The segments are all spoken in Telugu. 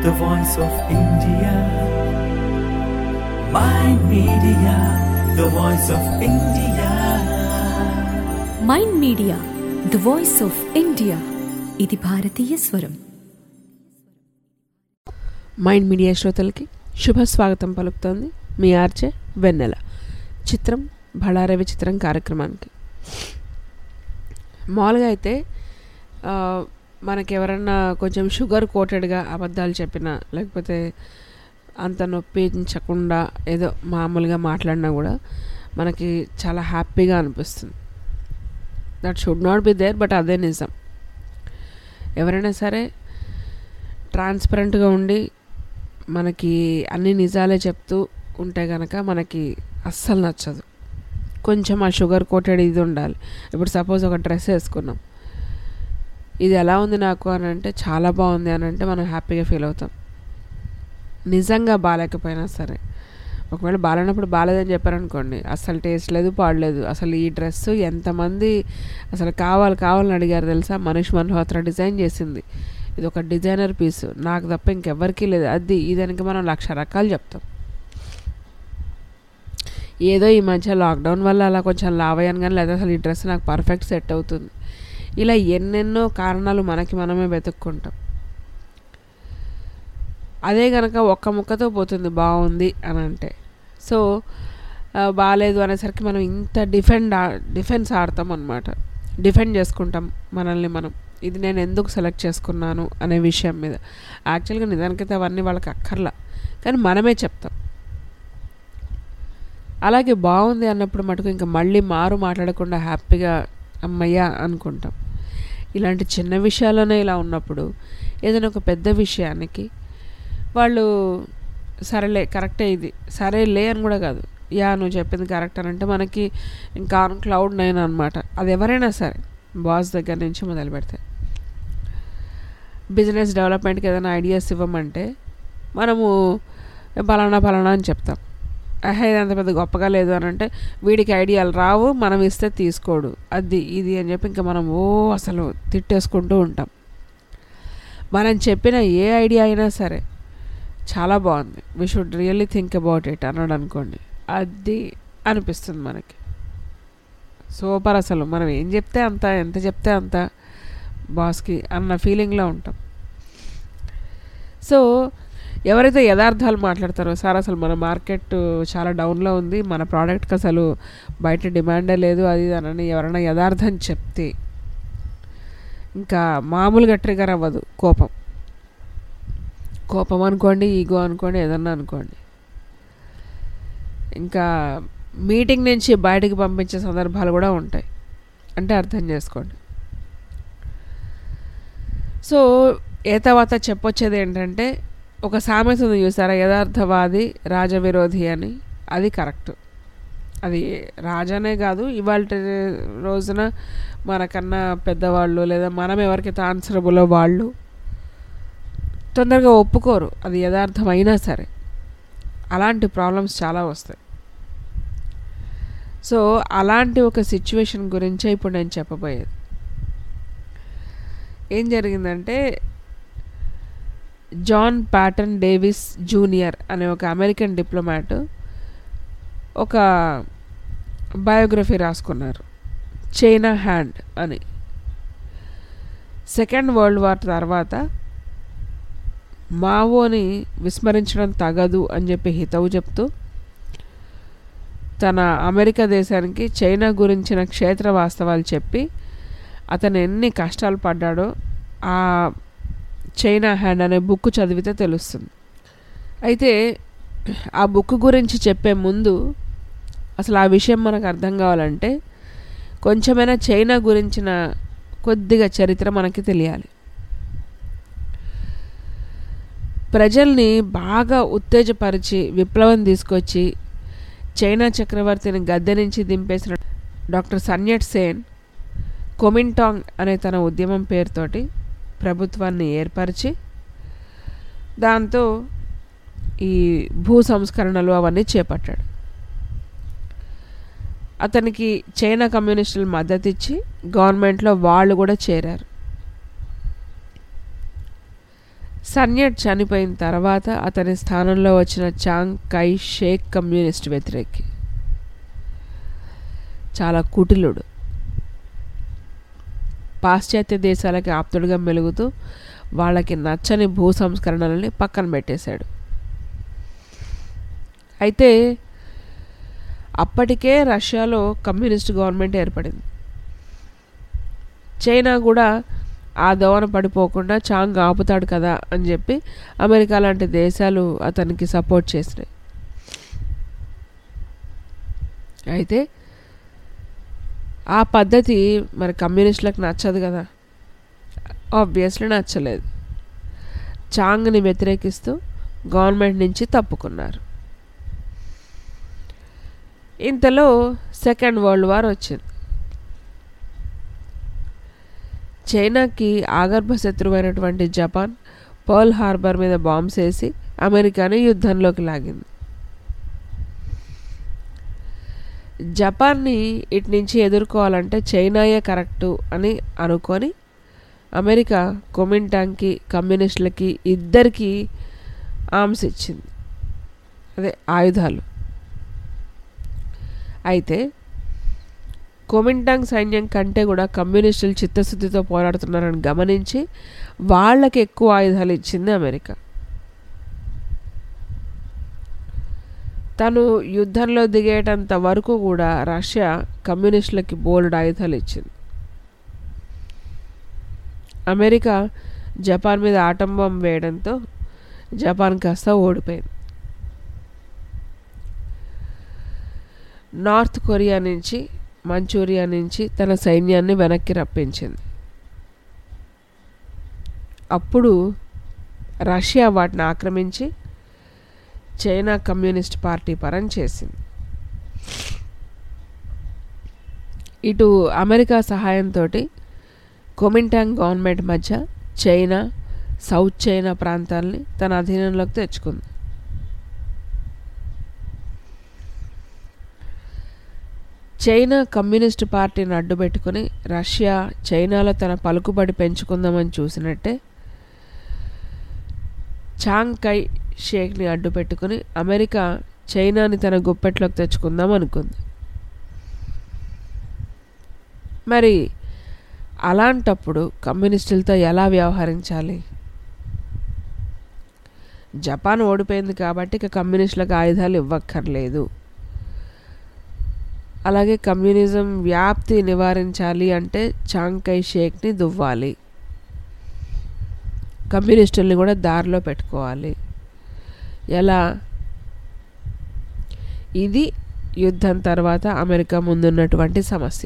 the voice of India. My media, the voice of India. Mind media the voice of India ఇది భారతీయ స్వరం మైండ్ మీడియా శ్రోతలకి శుభ స్వాగతం పలుకుతోంది మీ ఆర్జే వెన్నెల చిత్రం బళారవి చిత్రం కార్యక్రమానికి మామూలుగా అయితే ఆ, మనకి ఎవరన్నా కొంచెం షుగర్ కోటెడ్గా అబద్ధాలు చెప్పినా లేకపోతే అంత నొప్పించకుండా ఏదో మామూలుగా మాట్లాడినా కూడా మనకి చాలా హ్యాపీగా అనిపిస్తుంది that should not be there but అదే నిజం ఎవరైనా సరే ట్రాన్స్పరెంట్గా ఉండి మనకి అన్ని నిజాలే చెప్తూ ఉంటే కనుక మనకి అస్సలు నచ్చదు కొంచెం ఆ షుగర్ కోటెడ్ ఇది ఉండాలి ఇప్పుడు సపోజ్ ఒక డ్రెస్ వేసుకున్నాం ఇది ఎలా ఉంది నాకు అని అంటే చాలా బాగుంది అని అంటే మనం హ్యాపీగా ఫీల్ అవుతాం నిజంగా బాగాలేకపోయినా సరే ఒకవేళ బాగాలేనప్పుడు బాగాలేదని చెప్పారనుకోండి అసలు టేస్ట్ లేదు పాడలేదు అసలు ఈ డ్రెస్ ఎంతమంది అసలు కావాలి కావాలని అడిగారు తెలుసా మనీష్ మల్హోత్రా డిజైన్ చేసింది ఇది ఒక డిజైనర్ పీస్ నాకు తప్ప ఇంకెవ్వరికీ లేదు అది ఇదానికి మనం లక్ష రకాలు చెప్తాం ఏదో ఈ మధ్య లాక్డౌన్ వల్ల అలా కొంచెం లావ్ అయ్యాను కానీ లేదా అసలు ఈ డ్రెస్ నాకు పర్ఫెక్ట్ సెట్ అవుతుంది ఇలా ఎన్నెన్నో కారణాలు మనకి మనమే వెతుక్కుంటాం అదే కనుక ఒక్క ముక్కతో పోతుంది బాగుంది అని అంటే సో ఆ, బాగాలేదు అనేసరికి మనం ఇంత డిఫెండ్ డిఫెన్స్ ఆడతాం అనమాట డిఫెండ్ చేసుకుంటాం మనల్ని మనం ఇది నేను ఎందుకు సెలెక్ట్ చేసుకున్నాను అనే విషయం మీద యాక్చువల్గా నిజానికైతే అవన్నీ వాళ్ళకి అక్కర్లా కానీ మనమే చెప్తాం అలాగే బాగుంది అన్నప్పుడు మటుకు ఇంకా మళ్ళీ మారు మాట్లాడకుండా హ్యాపీగా అమ్మయ్యా అనుకుంటాం ఇలాంటి చిన్న విషయాల్లోనే ఇలా ఉన్నప్పుడు ఏదైనా ఒక పెద్ద విషయానికి వాళ్ళు సరేలే కరెక్టే ఇది సరేలే అని కూడా కాదు యా నువ్వు చెప్పింది కరెక్ట్ అని అంటే మనకి ఇంకా ఆన్ క్లౌడ్ నైన్ అనమాట అది ఎవరైనా సరే బాస్ దగ్గర నుంచి మొదలు పెడితే బిజినెస్ డెవలప్మెంట్కి ఏదైనా ఐడియాస్ ఇవ్వమంటే మనము పలానా పలానా అని చెప్తాం అహే ఇదంత పెద్ద గొప్పగా లేదు అని అంటే వీడికి ఐడియాలు రావు మనం ఇస్తే తీసుకోడు అది ఇది అని చెప్పి ఇంకా మనం ఓ అసలు తిట్టేసుకుంటూ ఉంటాం మనం చెప్పిన ఏ ఐడియా అయినా సరే చాలా బాగుంది we should really think about it అన్నాడు అనుకోండి అది అనిపిస్తుంది మనకి సూపర్ అసలు మనం ఏం చెప్తే అంత ఎంత చెప్తే అంత బాస్కి అన్న ఫీలింగ్లో ఉంటాం సో ఎవరైతే యథార్థాలు మాట్లాడతారో సార్ అసలు మన మార్కెట్ చాలా డౌన్లో ఉంది మన ప్రోడక్ట్కి అసలు బయట డిమాండే లేదు అది ఇది అని ఎవరైనా యథార్థం చెప్తే ఇంకా మామూలుగా ట్రిగర్ అవ్వదు కోపం కోపం అనుకోండి ఈగో అనుకోండి ఏదన్నా అనుకోండి ఇంకా మీటింగ్ నుంచి బయటికి పంపించే సందర్భాలు కూడా ఉంటాయి అంటే అర్థం చేసుకోండి సో ఏ తర్వాత చెప్పొచ్చేది ఏంటంటే ఒక సామెత ఉంది చూసారా యథార్థవాది రాజవిరోధి అని అది కరెక్ట్ అది రాజానే కాదు ఇవాళ రోజున మనకన్నా పెద్దవాళ్ళు లేదా మనం ఎవరికైతే ఆన్సరబులో వాళ్ళు తొందరగా ఒప్పుకోరు అది యథార్థమైనా సరే అలాంటి ప్రాబ్లమ్స్ చాలా వస్తాయి సో అలాంటి ఒక సిచ్యువేషన్ గురించే ఇప్పుడు నేను చెప్పబోయేది ఏం జరిగిందంటే జాన్ ప్యాటన్ డేవిస్ జూనియర్ అనే ఒక అమెరికన్ డిప్లొమాట్ ఒక బయోగ్రఫీ రాసుకున్నారు చైనా హ్యాండ్ అని సెకండ్ వరల్డ్ వార్ తర్వాత మావోని విస్మరించడం తగదు అని చెప్పి హితవు చెప్తూ తన అమెరికా దేశానికి చైనా గురించిన క్షేత్ర వాస్తవాలు చెప్పి అతను ఎన్ని కష్టాలు పడ్డాడో ఆ చైనా హ్యాండ్ అనే బుక్ చదివితే తెలుస్తుంది అయితే ఆ బుక్ గురించి చెప్పే ముందు అసలు ఆ విషయం మనకు అర్థం కావాలంటే కొంచెమైనా చైనా గురించిన కొద్దిగా చరిత్ర మనకి తెలియాలి ప్రజల్ని బాగా ఉత్తేజపరిచి విప్లవం తీసుకొచ్చి చైనా చక్రవర్తిని గద్దె నుంచి దింపేసిన డాక్టర్ సన్యట్ సేన్ కొమింటాంగ్ అనే తన ఉద్యమం పేరుతోటి ప్రభుత్వాన్ని ఏర్పరిచి దాంతో ఈ భూ సంస్కరణలు అవన్నీ చేపట్టాడు అతనికి చైనా కమ్యూనిస్టులు మద్దతు ఇచ్చి గవర్నమెంట్లో వాళ్ళు కూడా చేరారు సన్యట్ చనిపోయిన తర్వాత అతని స్థానంలో వచ్చిన చాంగ్ కై షేక్ కమ్యూనిస్ట్ వ్యతిరేకి చాలా కుటిలుడు పాశ్చాత్య దేశాలకి ఆప్తుడుగా మెలుగుతూ వాళ్ళకి నచ్చని భూ సంస్కరణలని పక్కన పెట్టేశాడు అయితే అప్పటికే రష్యాలో కమ్యూనిస్ట్ గవర్నమెంట్ ఏర్పడింది చైనా కూడా ఆ దోవన పడిపోకుండా చాంగ్ ఆపుతాడు కదా అని చెప్పి అమెరికా లాంటి దేశాలు అతనికి సపోర్ట్ చేసినాయి అయితే ఆ పద్ధతి మరి కమ్యూనిస్టులకు నచ్చదు కదా ఆబ్వియస్లీ నచ్చలేదు చాంగ్ని వ్యతిరేకిస్తూ గవర్నమెంట్ నుంచి తప్పుకున్నారు ఇంతలో సెకండ్ వరల్డ్ వార్ వచ్చింది చైనాకి ఆగర్భ శత్రువైనటువంటి జపాన్ పర్ల్ హార్బర్ మీద బాంబ్స్ వేసి అమెరికాని యుద్ధంలోకి లాగింది జపాన్ని ఇటు నుంచి ఎదుర్కోవాలంటే చైనాయే కరెక్టు అని అనుకొని అమెరికా కొమింటాంగ్కి కమ్యూనిస్టులకి ఇద్దరికి ఆర్మ్స్ ఇచ్చింది అదే ఆయుధాలు అయితే కొమింటాంగ్ సైన్యం కంటే కూడా కమ్యూనిస్టులు చిత్తశుద్ధితో పోరాడుతున్నారని గమనించి వాళ్ళకి ఎక్కువ ఆయుధాలు ఇచ్చింది అమెరికా తను యుద్ధంలో దిగేటంత వరకు కూడా రష్యా కమ్యూనిస్టులకి బోల్డ్ ఆయుధాలు ఇచ్చింది అమెరికా జపాన్ మీద ఆటం బాంబు వేయడంతో జపాన్ కాస్త ఓడిపోయింది నార్త్ కొరియా నుంచి మంచూరియా నుంచి తన సైన్యాన్ని వెనక్కి రప్పించింది అప్పుడు రష్యా వాటిని ఆక్రమించి చైనా కమ్యూనిస్ట్ పార్టీ పరం చేసింది ఇటు అమెరికా సహాయంతో కొమింటాంగ్ గవర్నమెంట్ మధ్య చైనా సౌత్ చైనా ప్రాంతాలని తన అధీనంలోకి తెచ్చుకుంది చైనా కమ్యూనిస్ట్ పార్టీని అడ్డుపెట్టుకుని రష్యా చైనాలో తన పలుకుబడి పెంచుకుందామని చూసినట్టే చాంగ్ కై షేక్ని అడ్డుపెట్టుకుని అమెరికా చైనాని తన గుప్పెట్లోకి తెచ్చుకుందాం అనుకుంది మరి అలాంటప్పుడు కమ్యూనిస్టులతో ఎలా వ్యవహరించాలి జపాన్ ఓడిపోయింది కాబట్టి ఇక కమ్యూనిస్టులకు ఆయుధాలు ఇవ్వక్కర్లేదు అలాగే కమ్యూనిజం వ్యాప్తి నివారించాలి అంటే చాంకై షేక్ని దువ్వాలి కమ్యూనిస్టుల్ని కూడా దారిలో పెట్టుకోవాలి ఎలా ఇది యుద్ధం తర్వాత అమెరికా ముందున్నటువంటి సమస్య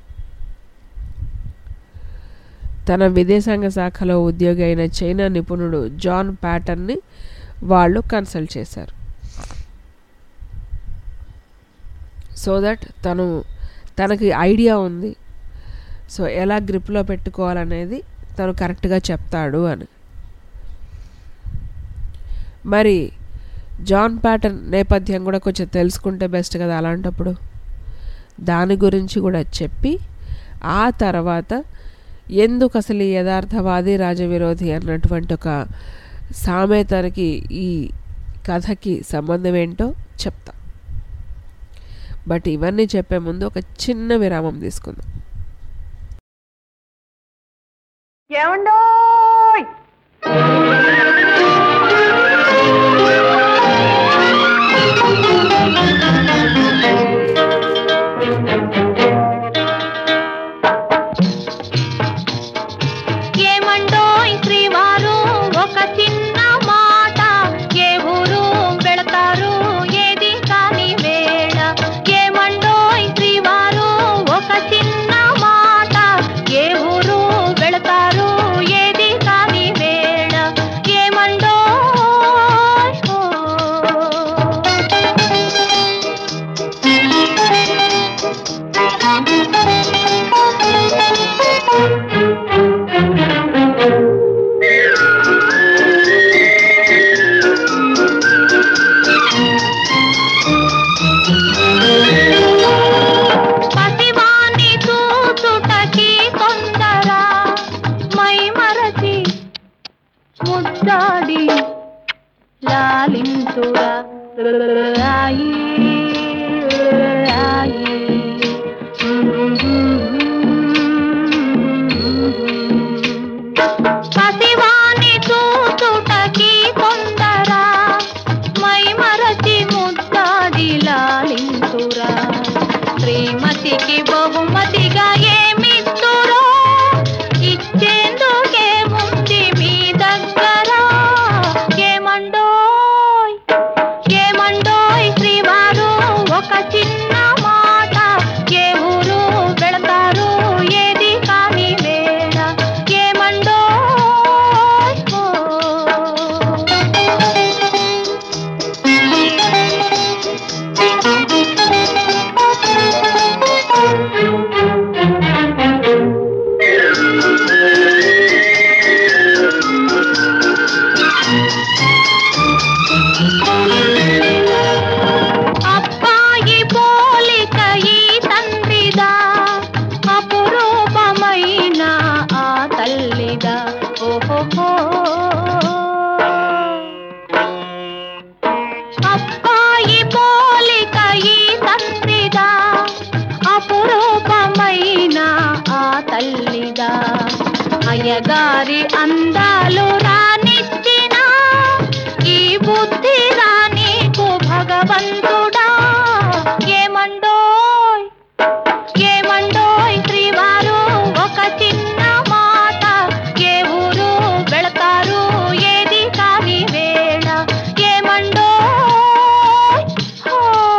తన విదేశాంగ శాఖలో ఉద్యోగి అయిన చైనా నిపుణుడు జాన్ ప్యాటర్న్ని వాళ్ళు కన్సల్ట్ చేశారు సో దట్ తను తనకి ఐడియా ఉంది సో ఎలా గ్రిప్లో పెట్టుకోవాలనేది తను కరెక్ట్గా చెప్తాడు అని మరి జాన్ ప్యాటర్న్ నేపథ్యం కూడా కొంచెం తెలుసుకుంటే బెస్ట్ కదా అలాంటప్పుడు దాని గురించి కూడా చెప్పి ఆ తర్వాత ఎందుకు అసలు ఈ యథార్థవాది రాజవిరోధి అన్నటువంటి ఒక సామెతకి ఈ కథకి సంబంధం ఏంటో చెప్తా బట్ ఇవన్నీ చెప్పే ముందు ఒక చిన్న విరామం తీసుకుందాం ఏమండోయ్ ఏమండోయ్ శ్రీవారు ఒక చిన్న మాట ఏ ఊరు వెళతారు ఏది కాని వేళ ఏమండోయ్ శ్రీవారు ఒక చిన్న మాట ఏ ఊరు వెళతారు ఏది కాని వేళ లాలింతురా రాయి రాయి పసివాణి చూచుటకి కొందరా మై మరచి ముద్దాడి లాలింతురా శ్రీమతికి బహుమతిగా ఏమిస్తురో ఇచ్చేందుకే ఉంది మీ దగ్గర ఏమండోయ్ ఏమండోయ్ శ్రీవారు ఒక చిన్న మాట ఏ ఊరు వెళతారు ఏది కాని వేళ ఏమండోయ్ ఓ. అబ్బాయి పోలిక ఈ తండ్రిదా అపురూపమైన ఆ తల్లిదా ఓహో అబ్బాయి పోలిక ఈ తండ్రిదా అపురూపమైన ఆ తల్లిదా అయ్యగారి అందాలు రానిచ్చిన ఈ బుద్ధి రానీకు భగవంతుడా ఏమండోయ్ ఏమండోయ్ శ్రీవారు ఒక చిన్న మాట ఏ ఊరు వెళతారు ఏది కాని వేళ ఏమండోయ్ హో.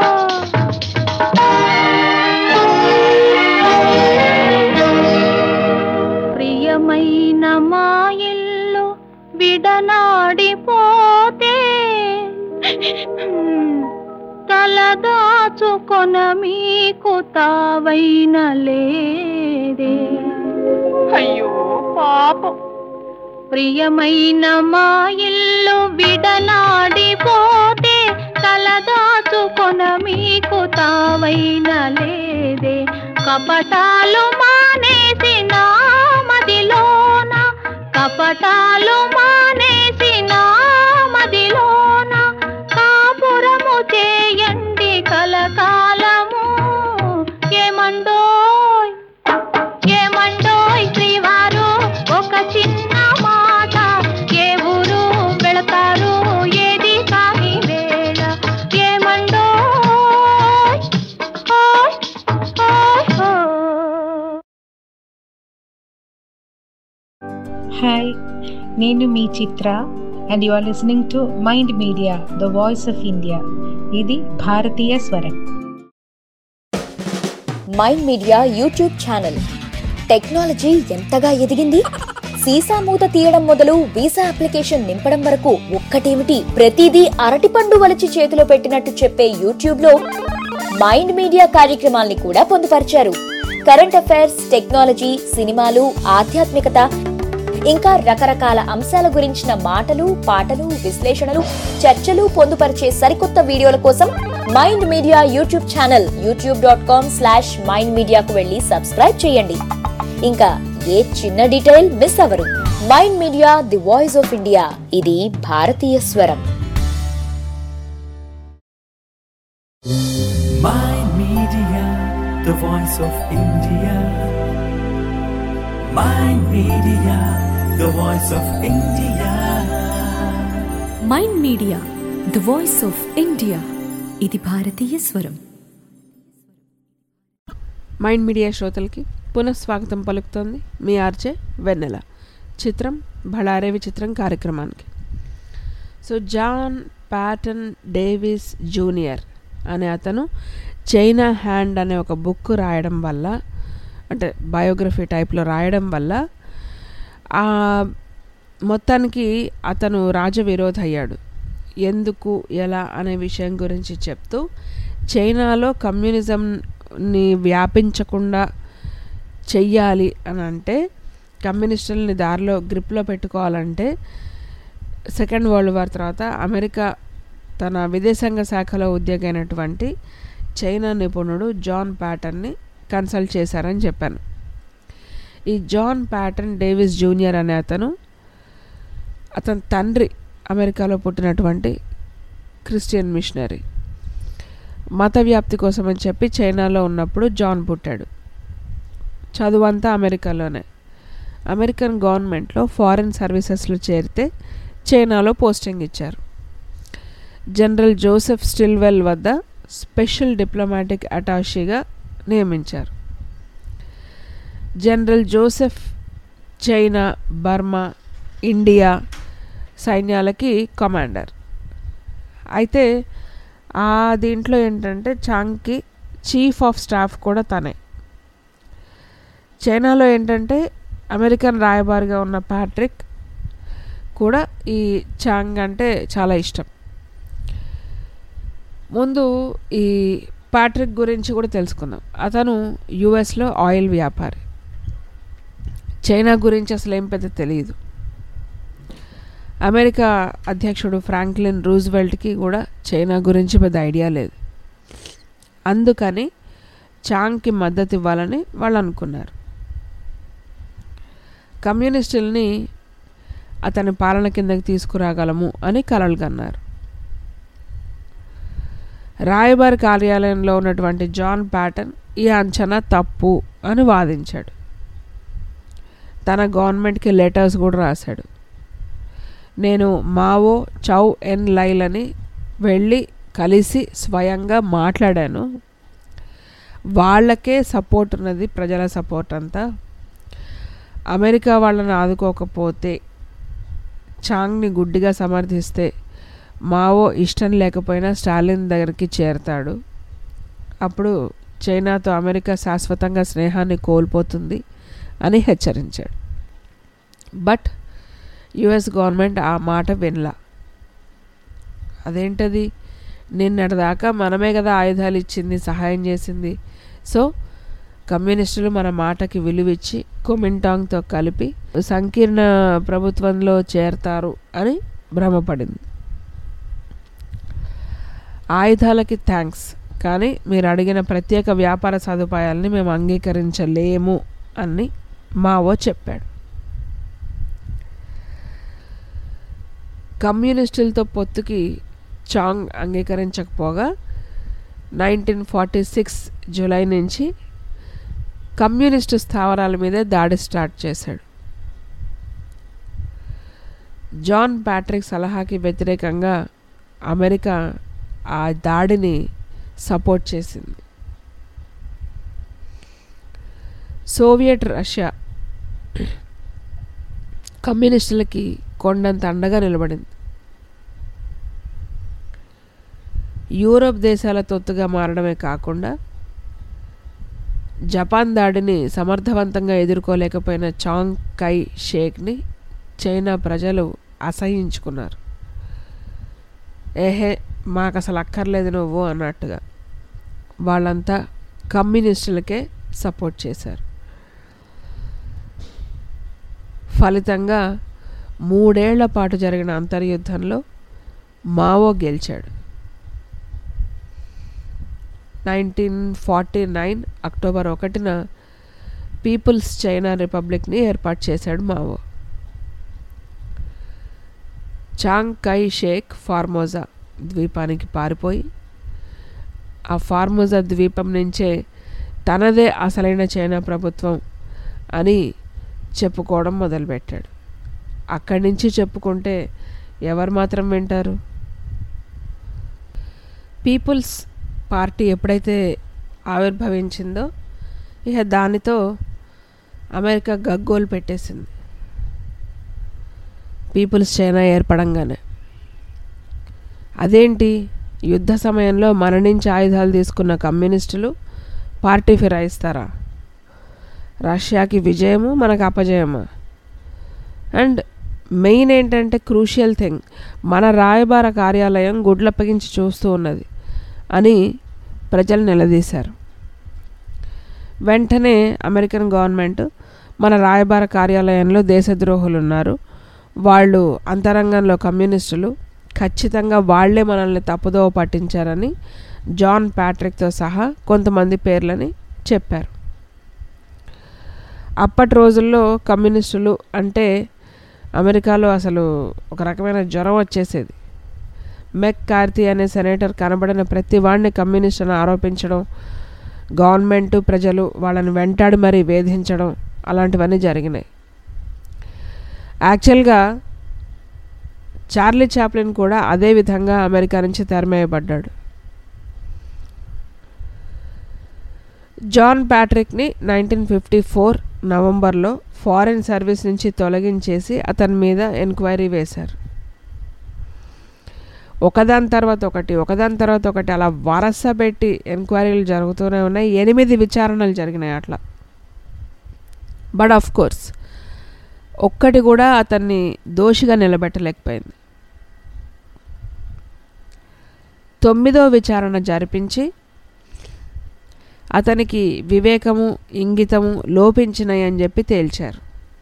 ప్రియమైన మా ఇల్లు విడనాడిపోతే తలదాచుకొన మీకు తావైన లేదే అయ్యో పాపం ప్రియమైన మా ఇల్లు విడనాడిపోతే తలదాచుకొన మీకు తావైన లేదే కపటాలు మానేసి నా మదిలోన కపటాలు మానేసి నా మదిలోన కాపురము చేయండి కలకాలము ఏమండోయ్ ఏమండోయ్ శ్రీవారు ఒక చిన్న మాట ఏ ఊరు వెళతారు ఏది కాని వేళ ఏమండోయ్ ఓయ్ ఓయ్ ఓయ్ హాయ్ నేను మీ Chitra and you are listening to mind media the voice of India ఇది భారతీయ స్వరం mind media YouTube channel technology ఎంతగా ఎదిగింది సీసా మూత తీయడం మొదలు వీసా అప్లికేషన్ నింపడం వరకు ఒక్కటేమిటి ప్రతిదీ అరటిపండు వలిచి చేతిలో పెట్టినట్టు చెప్పే యూట్యూబ్ లో మైండ్ మీడియా కార్యక్రమాల్ని కూడా పొందుపరిచారు కరెంట్ అఫైర్స్ టెక్నాలజీ సినిమాలు ఆధ్యాత్మికత ఇంకా రకరకాల అంశాల గురించిన మాటలు పాటలు విశ్లేషణలు చర్చలు పొందుపరిచే సరికొత్త వీడియోల కోసం mind media YouTube channel YouTube dot com slash mind మీడియాకు వెళ్ళి సబ్స్క్రైబ్ చేయండి ఇంకా ఏ చిన్న డీటెయిల్ మిస్ అవరు mind media the voice of India ఇది భారతీయ స్వరం Mind Media, the voice of India. Mind Media, the voice of India. Mind media the voice of India ఇది భారతీయ స్వరం మైండ్ మీడియా శ్రోతలకి పునఃస్వాగతం పలుకుతోంది మీ ఆర్జే వెన్నెల చిత్రం బళారే విచిత్రం కార్యక్రమానికి so John Patton Davis junior అనే అతను చైనా హ్యాండ్ అనే ఒక బుక్ రాయడం వల్ల అంటే బయోగ్రఫీ టైప్లో రాయడం వల్ల ఆ మొత్తానికి అతను రాజవిరోధ అయ్యాడు ఎందుకు ఎలా అనే విషయం గురించి చెప్తూ చైనాలో కమ్యూనిజంని వ్యాపించకుండా చెయ్యాలి అని అంటే కమ్యూనిస్టులని దారిలో గ్రిప్లో పెట్టుకోవాలంటే సెకండ్ వరల్డ్ వార్ తర్వాత అమెరికా తన విదేశాంగ శాఖలో ఉద్యోగి అయినటువంటి చైనా నిపుణుడు జాన్ ప్యాటన్ని కన్సల్ట్ చేశారని చెప్పాను ఈ జాన్ ప్యాటన్ డేవిస్ జూనియర్ అనే అతను అతని తండ్రి అమెరికాలో పుట్టినటువంటి క్రిస్టియన్ మిషనరీ మత వ్యాప్తి కోసం అని చెప్పి చైనాలో ఉన్నప్పుడు జాన్ పుట్టాడు చదువంతా అమెరికాలోనే అమెరికన్ గవర్నమెంట్లో ఫారిన్ సర్వీసెస్లో చేరితే చైనాలో పోస్టింగ్ ఇచ్చారు జనరల్ జోసెఫ్ స్టిల్వెల్ వద్ద స్పెషల్ డిప్లొమాటిక్ అటాషీగా నియమించారు general Joseph China Burma India సైన్యాలకి కమాండర్ అయితే ఆ దీంట్లో ఏంటంటే చాంగ్కి చీఫ్ ఆఫ్ స్టాఫ్ కూడా తనే చైనాలో ఏంటంటే అమెరికన్ రాయబారిగా ఉన్న ప్యాట్రిక్ కూడా ఈ చాంగ్ అంటే చాలా ఇష్టం ముందు ఈ ప్యాట్రిక్ గురించి కూడా తెలుసుకుందాం అతను యుఎస్లో ఆయిల్ వ్యాపారి చైనా గురించి అసలు ఏం పెద్ద తెలియదు అమెరికా అధ్యక్షుడు ఫ్రాంక్లిన్ రూజ్వెల్ట్కి కూడా చైనా గురించి పెద్ద ఐడియా లేదు అందుకని చాంగ్కి మద్దతు ఇవ్వాలని వాళ్ళు అనుకున్నారు కమ్యూనిస్టుల్ని అతని పాలన కిందకి తీసుకురాగలము అని కలలు కన్నారు రాయబారి కార్యాలయంలో ఉన్నటువంటి జాన్ ప్యాటన్ ఈ అంచనా తప్పు అని వాదించాడు తన గవర్నమెంట్కి లెటర్స్ కూడా రాశాడు నేను మావో చౌ ఎన్ లైలని వెళ్ళి కలిసి స్వయంగా మాట్లాడాను వాళ్ళకే సపోర్ట్ ఉన్నది ప్రజల సపోర్ట్ అంతా అమెరికా వాళ్ళని ఆదుకోకపోతే చాంగ్ని గుడ్డిగా సమర్థిస్తే మావో ఇష్టం లేకపోయినా స్టాలిన్ దగ్గరికి చేరతాడు అప్పుడు చైనాతో అమెరికా శాశ్వతంగా స్నేహాన్ని కోల్పోతుంది అని హెచ్చరించాడు బట్ యుఎస్ గవర్నమెంట్ ఆ మాట వినలా అదేంటది నిన్నటిదాకా మనమే కదా ఆయుధాలు ఇచ్చింది సహాయం చేసింది సో కమ్యూనిస్టులు మన మాటకి విలువిచ్చి కుమింటాంగ్తో కలిపి సంకీర్ణ ప్రభుత్వంలో చేరతారు అని భ్రమపడింది ఆయుధాలకి థ్యాంక్స్ కానీ మీరు అడిగిన ప్రత్యేక వ్యాపార సదుపాయాలని మేము అంగీకరించలేము అని మావో చెప్పాడు కమ్యూనిస్టులతో పొత్తుకి చాంగ్ అంగీకరించకపోగా నైన్టీన్ ఫార్టీ సిక్స్ జూలై నుంచి కమ్యూనిస్టు స్థావరాల మీదే దాడి స్టార్ట్ చేశాడు జాన్ ప్యాట్రిక్ సలహాకి వ్యతిరేకంగా అమెరికా ఆ దాడిని సపోర్ట్ చేసింది సోవియట్ రష్యా కమ్యూనిస్టులకి కొండంత అండగా నిలబడింది యూరోప్ దేశాల తొత్తుగా మారడమే కాకుండా జపాన్ దాడిని సమర్థవంతంగా ఎదుర్కోలేకపోయిన చాంగ్ కై షేక్ని చైనా ప్రజలు అసహించుకున్నారు ఏహే మాకు అసలు అక్కర్లేదు నువ్వు అన్నట్టుగా వాళ్ళంతా కమ్యూనిస్టులకే సపోర్ట్ చేశారు ఫలితంగా మూడేళ్ల పాటు జరిగిన అంతర్యుద్ధంలో మావో గెలిచాడు నైన్టీన్ ఫార్టీ నైన్ అక్టోబర్ ఒకటిన పీపుల్స్ చైనా రిపబ్లిక్ని ఏర్పాటు చేశాడు మావో చాంగ్ కై షేక్ ఫార్మోజా ద్వీపానికి పారిపోయి ఆ ఫార్మోజా ద్వీపం నుంచే తనదే అసలైన చైనా ప్రభుత్వం అని చెప్పుకోవడం మొదలుపెట్టాడు అక్కడి నుంచి చెప్పుకుంటే ఎవరు మాత్రం వింటారు పీపుల్స్ పార్టీ ఎప్పుడైతే ఆవిర్భవించిందో ఇక దానితో అమెరికా గగ్గోలు పెట్టేసింది పీపుల్స్ చైనా ఏర్పడంగానే అదేంటి యుద్ధ సమయంలో మన నుంచి ఆయుధాలు తీసుకున్న కమ్యూనిస్టులు పార్టీ ఫిరాయిస్తారా రష్యాకి విజయము మనకు అపజయమా అండ్ మెయిన్ ఏంటంటే క్రూషియల్ థింగ్ మన రాయబార కార్యాలయం గుడ్లప్పగించి చూస్తూ ఉన్నది అని ప్రజలు నిలదీశారు వెంటనే అమెరికన్ గవర్నమెంట్ మన రాయబార కార్యాలయంలో దేశద్రోహులు ఉన్నారు వాళ్ళు అంతరంగంలో కమ్యూనిస్టులు ఖచ్చితంగా వాళ్లే మనల్ని తప్పుదోవ పట్టించారని జాన్ ప్యాట్రిక్తో సహా కొంతమంది పేర్లని చెప్పారు అప్పటి రోజుల్లో కమ్యూనిస్టులు అంటే అమెరికాలో అసలు ఒక రకమైన జ్వరం వచ్చేసేది మెక్ కార్తీ అనే సెనేటర్ కనబడిన ప్రతి వాడిని కమ్యూనిస్ట్ అని ఆరోపించడం గవర్నమెంట్ ప్రజలు వాళ్ళని వెంటాడి మరీ వేధించడం అలాంటివన్నీ జరిగినాయి యాక్చువల్గా చార్లీ చాప్లిన్ కూడా అదే విధంగా అమెరికా నుంచి తెరమేయబడ్డాడు జాన్ ప్యాట్రిక్ని నైన్టీన్ ఫిఫ్టీ ఫోర్ నవంబర్లో ఫారిన్ సర్వీస్ నుంచి తొలగించేసి అతని మీద ఎంక్వైరీ వేశారు ఒకదాని తర్వాత ఒకటి ఒకదాని తర్వాత ఒకటి అలా వరస పెట్టి ఎంక్వైరీలు జరుగుతూనే ఉన్నాయి ఎనిమిది విచారణలు జరిగినాయి అట్లా బట్ ఆఫ్ కోర్స్ ఒక్కటి కూడా అతన్ని దోషిగా నిలబెట్టలేకపోయింది తొమ్మిదో విచారణ జరిపించి అతనికి వివేకము ఇంగితము లోపించినాయి అని చెప్పి తేల్చారు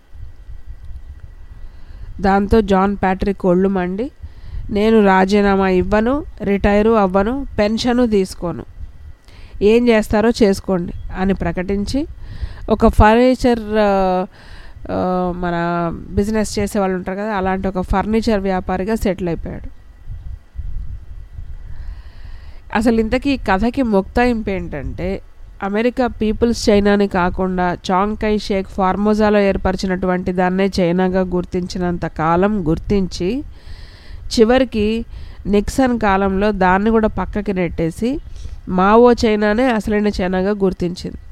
దాంతో జాన్ ప్యాట్రిక్ ఒళ్ళు మండి నేను రాజీనామా ఇవ్వను రిటైరు అవ్వను పెన్షను తీసుకోను ఏం చేస్తారో చేసుకోండి అని ప్రకటించి ఒక ఫర్నిచర్ ఆ, ఆ, మన బిజినెస్ చేసే వాళ్ళు ఉంటారు కదా అలాంటి ఒక ఫర్నిచర్ వ్యాపారిగా సెటిల్ అయిపోయాడు అసలు ఇంతకీ ఈ కథకి ముక్తాయింపు ఏంటంటే అమెరికా పీపుల్స్ చైనాని కాకుండా చాంగ్కై షేక్ ఫార్మోజాలో ఏర్పరిచినటువంటి దాన్నే చైనాగా గుర్తించినంత కాలం గుర్తించి చివరికి నిక్సన్ కాలంలో దాన్ని కూడా పక్కకి నెట్టేసి మావో చైనానే అసలైన చైనాగా గుర్తించింది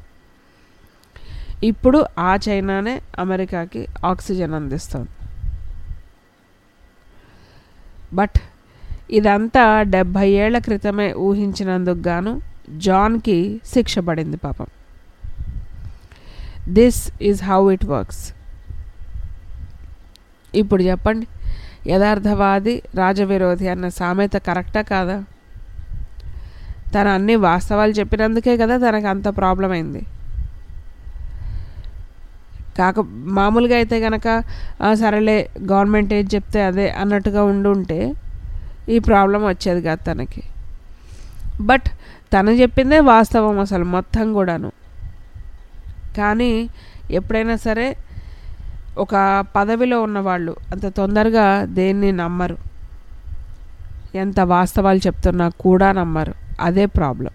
ఇప్పుడు ఆ చైనానే అమెరికాకి ఆక్సిజన్ అందిస్తుంది బట్ ఇదంతా డెబ్భై ఏళ్ల క్రితమే ఊహించినందుకు గాను జాన్కి శిక్ష పడింది పాపం this is how it works ఇప్పుడు చెప్పండి యథార్థవాది రాజవిరోధి అన్న సామెత కరెక్టా కాదా తను అన్ని వాస్తవాలు చెప్పినందుకే కదా తనకు అంత ప్రాబ్లం అయింది కాక మామూలుగా అయితే కనుక "ఆ, సరేలే గవర్నమెంట్ ఏది చెప్తే అదే అన్నట్టుగా ఉండుంటే ఈ ప్రాబ్లం వచ్చేది కాదు తనకి బట్ తను చెప్పిందే వాస్తవం అసలు మొత్తం కూడాను కానీ ఎప్పుడైనా సరే ఒక పదవిలో ఉన్నవాళ్ళు అంత తొందరగా దేన్ని నమ్మరు ఎంత వాస్తవాలు చెప్తున్నా కూడా నమ్మరు అదే ప్రాబ్లం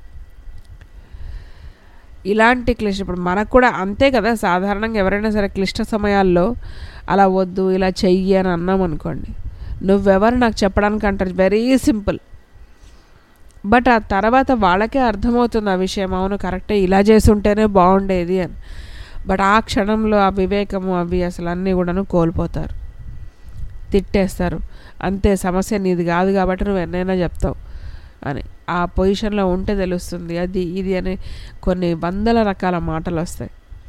ఇలాంటి క్లిష్ట ఇప్పుడు మనకు కూడా అంతే కదా సాధారణంగా ఎవరైనా సరే క్లిష్ట సమయాల్లో అలా వద్దు ఇలా చెయ్యి అని అన్నాం అనుకోండి నువ్వెవరు నాకు చెప్పడానికి అంటారు వెరీ సింపుల్ బట్ ఆ తర్వాత వాళ్ళకే అర్థమవుతుంది ఆ విషయం అవును కరెక్టే ఇలా చేసుంటేనే బాగుండేది అని బట్ ఆ క్షణంలో ఆ వివేకము అవి అసలు అన్నీ కూడాను కోల్పోతారు తిట్టేస్తారు అంతే సమస్య నీది కాదు కాబట్టి నువ్వు ఎన్నైనా చెప్తావు అని ఆ పొజిషన్లో ఉంటే తెలుస్తుంది అది ఇది అని కొన్ని వందల రకాల మాటలు వస్తాయి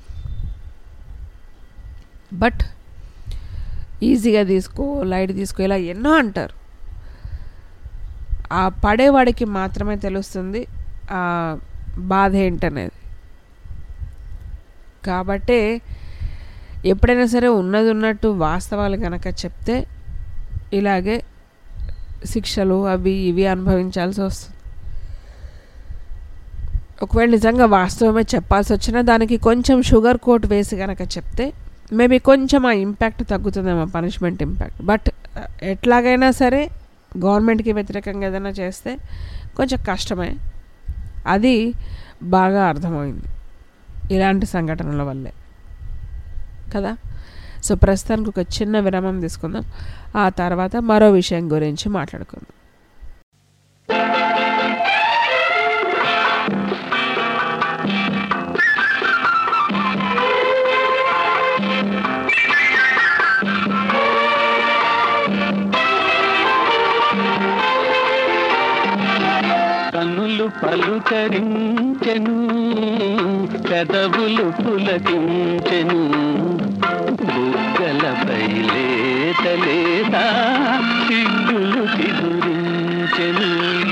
బట్ ఈజీగా తీసుకో లైట్ తీసుకో ఇలా ఎన్నో అంటారు ఆ పడేవాడికి మాత్రమే తెలుస్తుంది ఆ బాధ ఏంటనేది కాబట్టే ఎప్పుడైనా సరే ఉన్నది ఉన్నట్టు వాస్తవాలు కనుక చెప్తే ఇలాగే శిక్షలు అవి ఇవి అనుభవించాల్సి వస్తుంది ఒకవేళ నిజంగా వాస్తవమే చెప్పాల్సి వచ్చినా దానికి కొంచెం షుగర్ కోట్ వేసి కనుక చెప్తే మేబీ కొంచెం ఆ ఇంపాక్ట్ తగ్గుతుందేమో పనిష్మెంట్ ఇంపాక్ట్ బట్ ఎట్లాగైనా సరే గవర్నమెంట్కి వ్యతిరేకంగా ఏదైనా చేస్తే కొంచెం కష్టమే అది బాగా అర్థమైంది ఇలాంటి సంఘటనల వల్లే కదా సో ప్రస్తుతానికి ఒక చిన్న విరామం తీసుకుందాం ఆ తర్వాత మరో విషయం గురించి మాట్లాడుకుందాం కన్నులు పలుకరించెను పెదవులు పులకించెను బుగ్గలపై లేత లేత సిగ్గులు చిగురించెను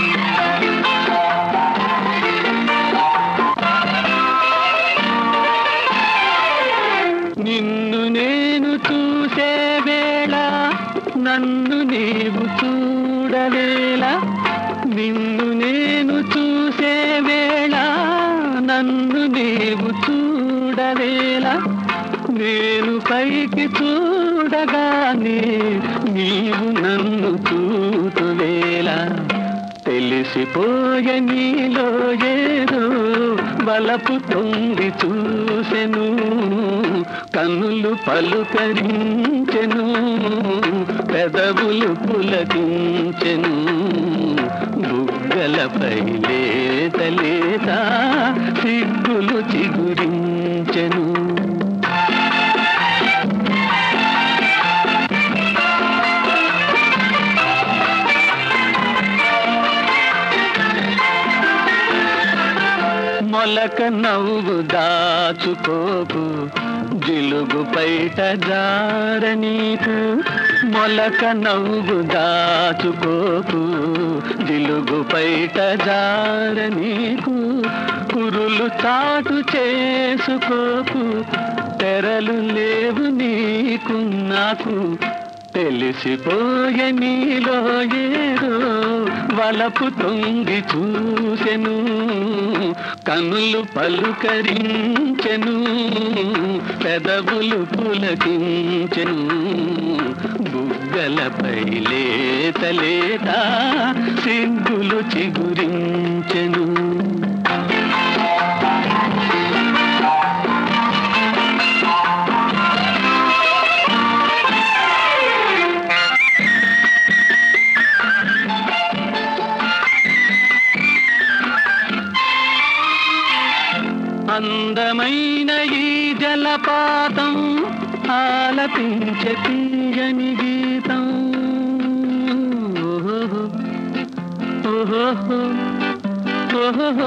నిన్ను నేను చూసే వేళ నన్ను నీవు చూడవేళ నిన్ను నేను చూసే వేళ నన్ను నీవు చూడవేళ నేను పైకి చూడవేళ చూడగానే నీవు నన్ను చూతువేళ తెలిసిపోయే నీలో ఏదో బలపు తొంగి చూసెను కన్నులు పలుకరించెను పెదవులు పులకించెను బుగ్గలపై లేత లేత సిగ్గులు చిగురించెను మొలక నవ్వు దాచుకోకు జిలుగు పైట జారనీకు మొలక నవ్వు దాచుకోకు జిలుగు పైట జారనీకు కురులు చాటు చేసుకోకు తెరలు లేవు నీకు నాకు తెలిసిపోయే నీలో ఏదో వలపు తొంగి చూసెను కనులు పలుకరించెను పెదవులు పులకించెను బుగ్గలపై లేత లేత సిగ్గులు చిగురించెను అందమైన ఈ జలపాతం ఆలపించే తీయని గీతం ఓహోహో, ఓహోహో, ఓహోహో.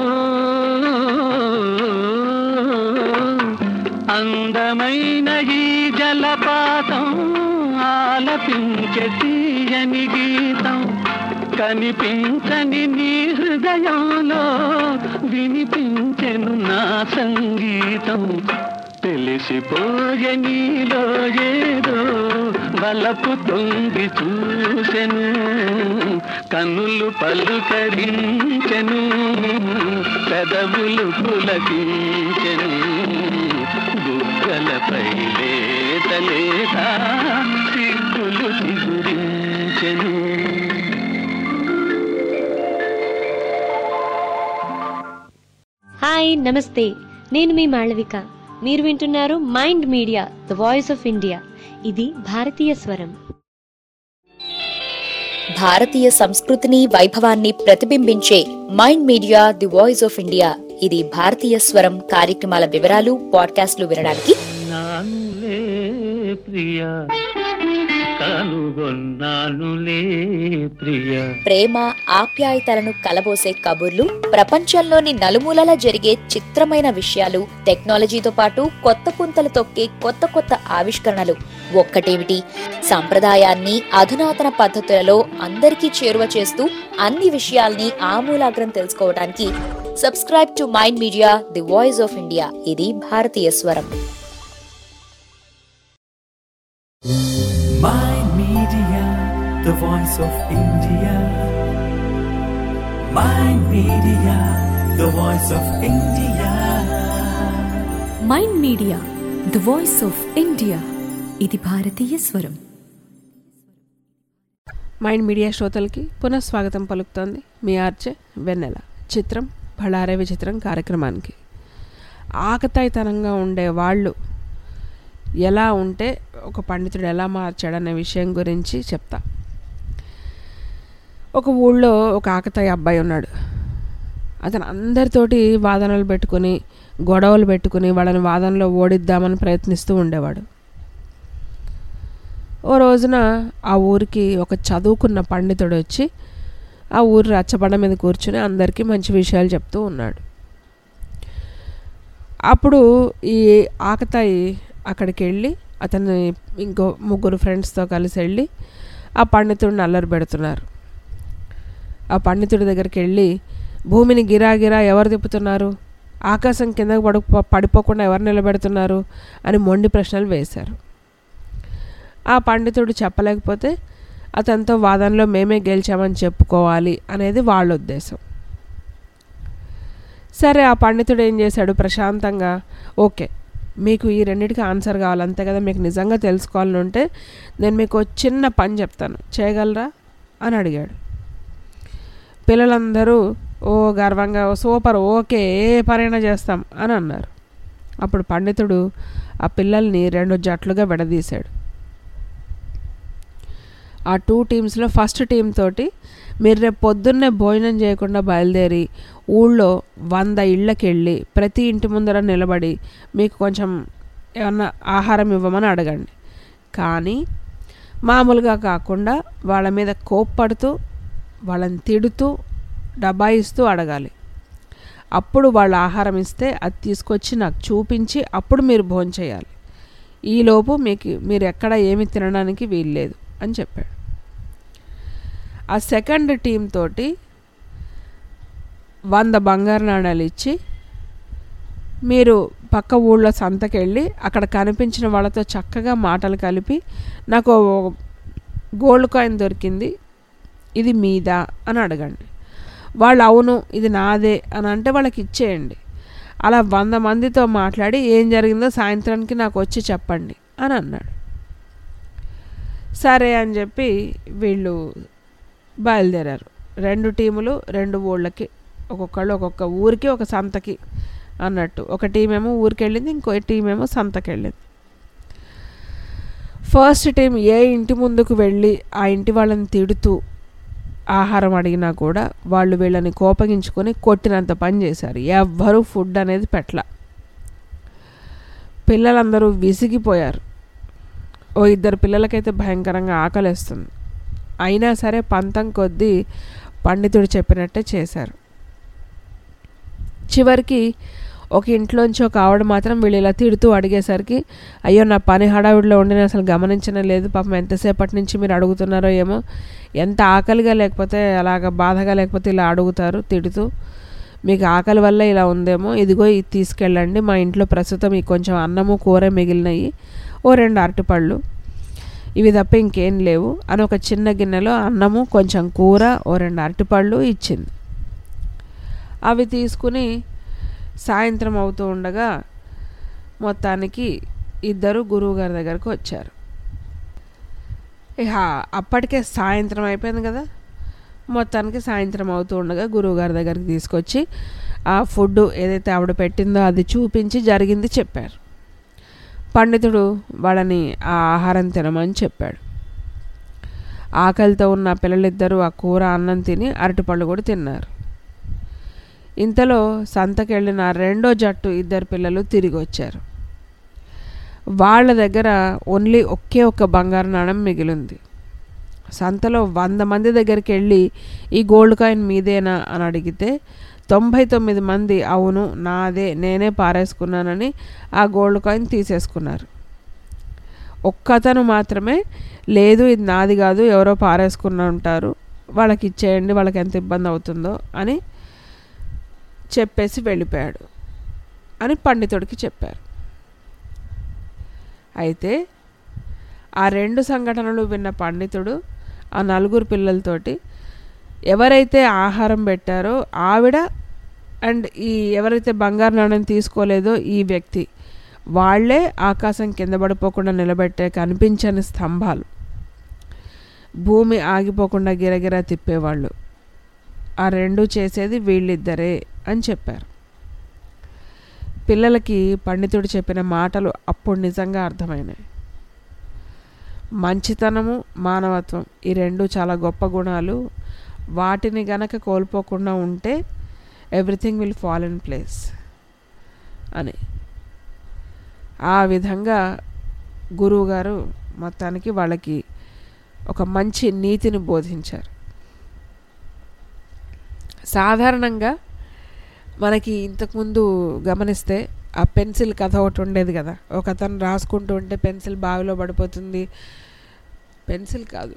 అందమైన ఈ జలపాతం ఆలపించే తీయని గీతం కనిపించని నీ హృదయంలో వినిపించెను నా సంగీతం తెలిసిపోయే నీలో ఏదో బలపు తొంగి చూసెను కన్నులు పలుకరించెను పెదవులు పులకించెను బుగ్గలపై లేత లేత సిగ్గులు చిగురించెను హాయ్ నమస్తే నేను మీ మాళవిక మీరు వింటున్నారు mind media the voice of India ఇది భారతీయ స్వరం భారతీయ సంస్కృతిని వైభవాన్ని ప్రతిబింబించే mind media the voice of India ఇది భారతీయ స్వరం కార్యక్రమాల వివరాలు పాడ్కాస్ట్లు వినడానికి నానులే ప్రియా కనుగొన్నానులే ప్రియా ప్రేమ ఆప్యాయతలను కలబోసే కబుర్లు ప్రపంచంలోని నలుమూలలా జరిగే చిత్రమైన విషయాలు టెక్నాలజీతో పాటు కొత్త పుంతలు తొక్కే కొత్త కొత్త ఆవిష్కరణలు ఒక్కటేమిటి సంప్రదాయాన్ని అధునాతన పద్ధతులలో అందరికీ చేరువ చేస్తూ అన్ని విషయాల్ని ఆమూలాగ్రం తెలుసుకోవడానికి subscribe to mind media the voice of India ఇది భారతీయ స్వరం Mind Media, the voice of India. Mind Media, the voice of India. Mind media the voice of India ఇది భారతీయ స్వరం మైండ్ మీడియా శ్రోతలకి పునఃస్వాగతం పలుకుతోంది మీ ఆర్చే వెన్నెల చిత్రం బళారే విచిత్రం కార్యక్రమానికి ఆకతాయితనంగా ఉండే వాళ్ళు ఎలా ఉంటే ఒక పండితుడు ఎలా మార్చాడనే విషయం గురించి చెప్తా ఒక ఊళ్ళో ఒక ఆకతాయి అబ్బాయి ఉన్నాడు అతను అందరితోటి వాదనలు పెట్టుకుని గొడవలు పెట్టుకుని వాళ్ళని వాదనలో ఓడిద్దామని ప్రయత్నిస్తూ ఉండేవాడు ఓ రోజున ఆ ఊరికి ఒక చదువుకున్న పండితుడు వచ్చి ఆ ఊరు రచ్చబండ మీద కూర్చుని అందరికీ మంచి విషయాలు చెప్తూ ఉన్నాడు అప్పుడు ఈ ఆకతాయి అక్కడికి వెళ్ళి అతన్ని ఇంకో ముగ్గురు ఫ్రెండ్స్తో కలిసి వెళ్ళి ఆ పండితుడిని అల్లరి పెడుతున్నారు ఆ పండితుడి దగ్గరికి వెళ్ళి భూమిని గిరాగిరా ఎవరు తిప్పుతున్నారు ఆకాశం కిందకు పడు పడిపోకుండా ఎవరు నిలబెడుతున్నారు అని మొండి ప్రశ్నలు వేశారు ఆ పండితుడు చెప్పలేకపోతే అతనితో వాదనలో మేమే గెలిచామని చెప్పుకోవాలి అనేది వాళ్ళ ఉద్దేశం సరే ఆ పండితుడు ఏం చేశాడు ప్రశాంతంగా ఓకే మీకు ఈ రెండింటికి ఆన్సర్ కావాలి అంతే కదా మీకు నిజంగా తెలుసుకోవాలని ఉంటే నేను మీకు ఒక చిన్న పని చెప్తాను చేయగలరా అని అడిగాడు పిల్లలందరూ ఓ గర్వంగా ఓ సూపర్ ఓకే ఏ పనైనా చేస్తాం అని అన్నారు అప్పుడు పండితుడు ఆ పిల్లల్ని రెండు జట్లుగా విడదీశాడు ఆ టూ టీమ్స్లో ఫస్ట్ టీం తోటి మీరు రేపు పొద్దున్నే భోజనం చేయకుండా బయలుదేరి ఊళ్ళో వంద ఇళ్ళకి వెళ్ళి ప్రతి ఇంటి ముందర నిలబడి మీకు కొంచెం ఏమన్నా ఆహారం ఇవ్వమని అడగండి కానీ మామూలుగా కాకుండా వాళ్ళ మీద కోప్పడుతూ వాళ్ళని తిడుతూ డబాయిస్తూ అడగాలి అప్పుడు వాళ్ళు ఆహారం ఇస్తే అది తీసుకొచ్చి నాకు చూపించి అప్పుడు మీరు భోజనం చేయాలి ఈలోపు మీకు మీరు ఎక్కడ ఏమి తినడానికి వీల్లేదు అని చెప్పాడు ఆ సెకండ్ టీం తోటి వంద బంగారు నాణాలు ఇచ్చి మీరు పక్క ఊళ్ళో సంతకెళ్ళి అక్కడ కనిపించిన వాళ్ళతో చక్కగా మాటలు కలిపి నాకు ఓ గోల్డ్ కాయిన్ దొరికింది ఇది మీదా అని అడగండి వాళ్ళు అవును ఇది నాదే అని అంటే వాళ్ళకి ఇచ్చేయండి అలా వంద మందితో మాట్లాడి ఏం జరిగిందో సాయంత్రానికి నాకు వచ్చి చెప్పండి అని అన్నాడు సరే అని చెప్పి వీళ్ళు బయలుదేరారు రెండు టీములు రెండు ఊళ్ళకి ఒక్కొక్కళ్ళు ఒక్కొక్క ఊరికి ఒక సంతకి అన్నట్టు ఒక టీం ఏమో ఊరికి వెళ్ళింది ఇంకో టీం ఏమో సంతకి వెళ్ళింది ఫస్ట్ టీం ఏ ఇంటి ముందుకు వెళ్ళి ఆ ఇంటి వాళ్ళని తిడుతూ ఆహారం అడిగినా కూడా వాళ్ళు వీళ్ళని కోపగించుకొని కొట్టినంత పని చేశారు ఎవ్వరూ ఫుడ్ అనేది పెట్టల పిల్లలందరూ విసిగిపోయారు ఓ ఇద్దరు పిల్లలకైతే భయంకరంగా ఆకలేస్తుంది అయినా సరే పంతం కొద్దీ పండితుడు చెప్పినట్టే చేశారు చివరికి ఒక ఇంట్లోంచి ఒక ఆవిడ మాత్రం వీళ్ళు ఇలా తిడుతూ అడిగేసరికి అయ్యో నా పని హడావిడిలో ఉండి నేను అసలు గమనించనే లేదు పాపం ఎంతసేపటి నుంచి మీరు అడుగుతున్నారో ఏమో ఎంత ఆకలిగా లేకపోతే అలాగ బాధగా లేకపోతే ఇలా అడుగుతారు తిడుతూ మీకు ఆకలి వల్ల ఇలా ఉందేమో ఇదిగో ఇది తీసుకెళ్ళండి మా ఇంట్లో ప్రస్తుతం ఈ కొంచెం అన్నము కూర మిగిలినవి ఓ రెండు అరటిపళ్ళు ఇవి తప్ప ఇంకేం లేవు అని ఒక చిన్న గిన్నెలో అన్నము కొంచెం కూర ఓ రెండు అరటిపళ్ళు ఇచ్చింది అవి తీసుకుని సాయంత్రం అవుతూ ఉండగా మొత్తానికి ఇద్దరు గురువుగారి దగ్గరకు వచ్చారు ఇక అప్పటికే సాయంత్రం అయిపోయింది కదా మొత్తానికి సాయంత్రం అవుతూ ఉండగా గురువుగారి దగ్గరికి తీసుకొచ్చి ఆ ఫుడ్ ఏదైతే ఆవిడ పెట్టిందో అది చూపించి జరిగింది చెప్పారు పండితుడు వాళ్ళని ఆ ఆహారం తినమని చెప్పాడు ఆకలితో ఉన్న పిల్లలిద్దరూ ఆ కూర అన్నం తిని అరటిపళ్ళు కూడా తిన్నారు ఇంతలో సంతకెళ్ళిన రెండో జట్టు ఇద్దరు పిల్లలు తిరిగి వచ్చారు వాళ్ళ దగ్గర ఓన్లీ ఒకే ఒక్క బంగారు నాణం మిగిలింది సంతలో వంద మంది దగ్గరికి వెళ్ళి ఈ గోల్డ్ కాయిన్ మీదేనా అని అడిగితే తొంభై తొమ్మిది మంది అవును నాదే నేనే పారేసుకున్నానని ఆ గోల్డ్ కాయిన్ తీసేసుకున్నారు ఒక్కతను మాత్రమే లేదు ఇది నాది కాదు ఎవరో పారేసుకున్న ఉంటారు వాళ్ళకి ఇచ్చేయండి వాళ్ళకి ఎంత ఇబ్బంది అవుతుందో అని చెప్పేసి వెళ్ళిపోయాడు అని పండితుడికి చెప్పారు అయితే ఆ రెండు సంఘటనలు విన్న పండితుడు ఆ నలుగురు పిల్లలతోటి ఎవరైతే ఆహారం పెట్టారో ఆవిడ అండ్ ఈ ఎవరైతే బంగారు నాణ్యం తీసుకోలేదో ఈ వ్యక్తి వాళ్ళే ఆకాశం కింద పడిపోకుండా నిలబెట్టే కనిపించని స్తంభాలు భూమి ఆగిపోకుండా గిరగిరా తిప్పేవాళ్ళు ఆ రెండు చేసేది వీళ్ళిద్దరే అని చెప్పారు పిల్లలకి పండితుడు చెప్పిన మాటలు అప్పుడు నిజంగా అర్థమైనాయి మంచితనము మానవత్వం ఈ రెండు చాలా గొప్ప గుణాలు వాటిని గనక కోల్పోకుండా ఉంటే everything will fall in place అని ఆ విధంగా గురువుగారు మొత్తానికి వాళ్ళకి ఒక మంచి నీతిని బోధించారు సాధారణంగా మనకి ఇంతకుముందు గమనిస్తే ఆ పెన్సిల్ కథ ఒకటి ఉండేది కదా ఒక అతను రాసుకుంటూ ఉంటే పెన్సిల్ బావిలో పడిపోతుంది పెన్సిల్ కాదు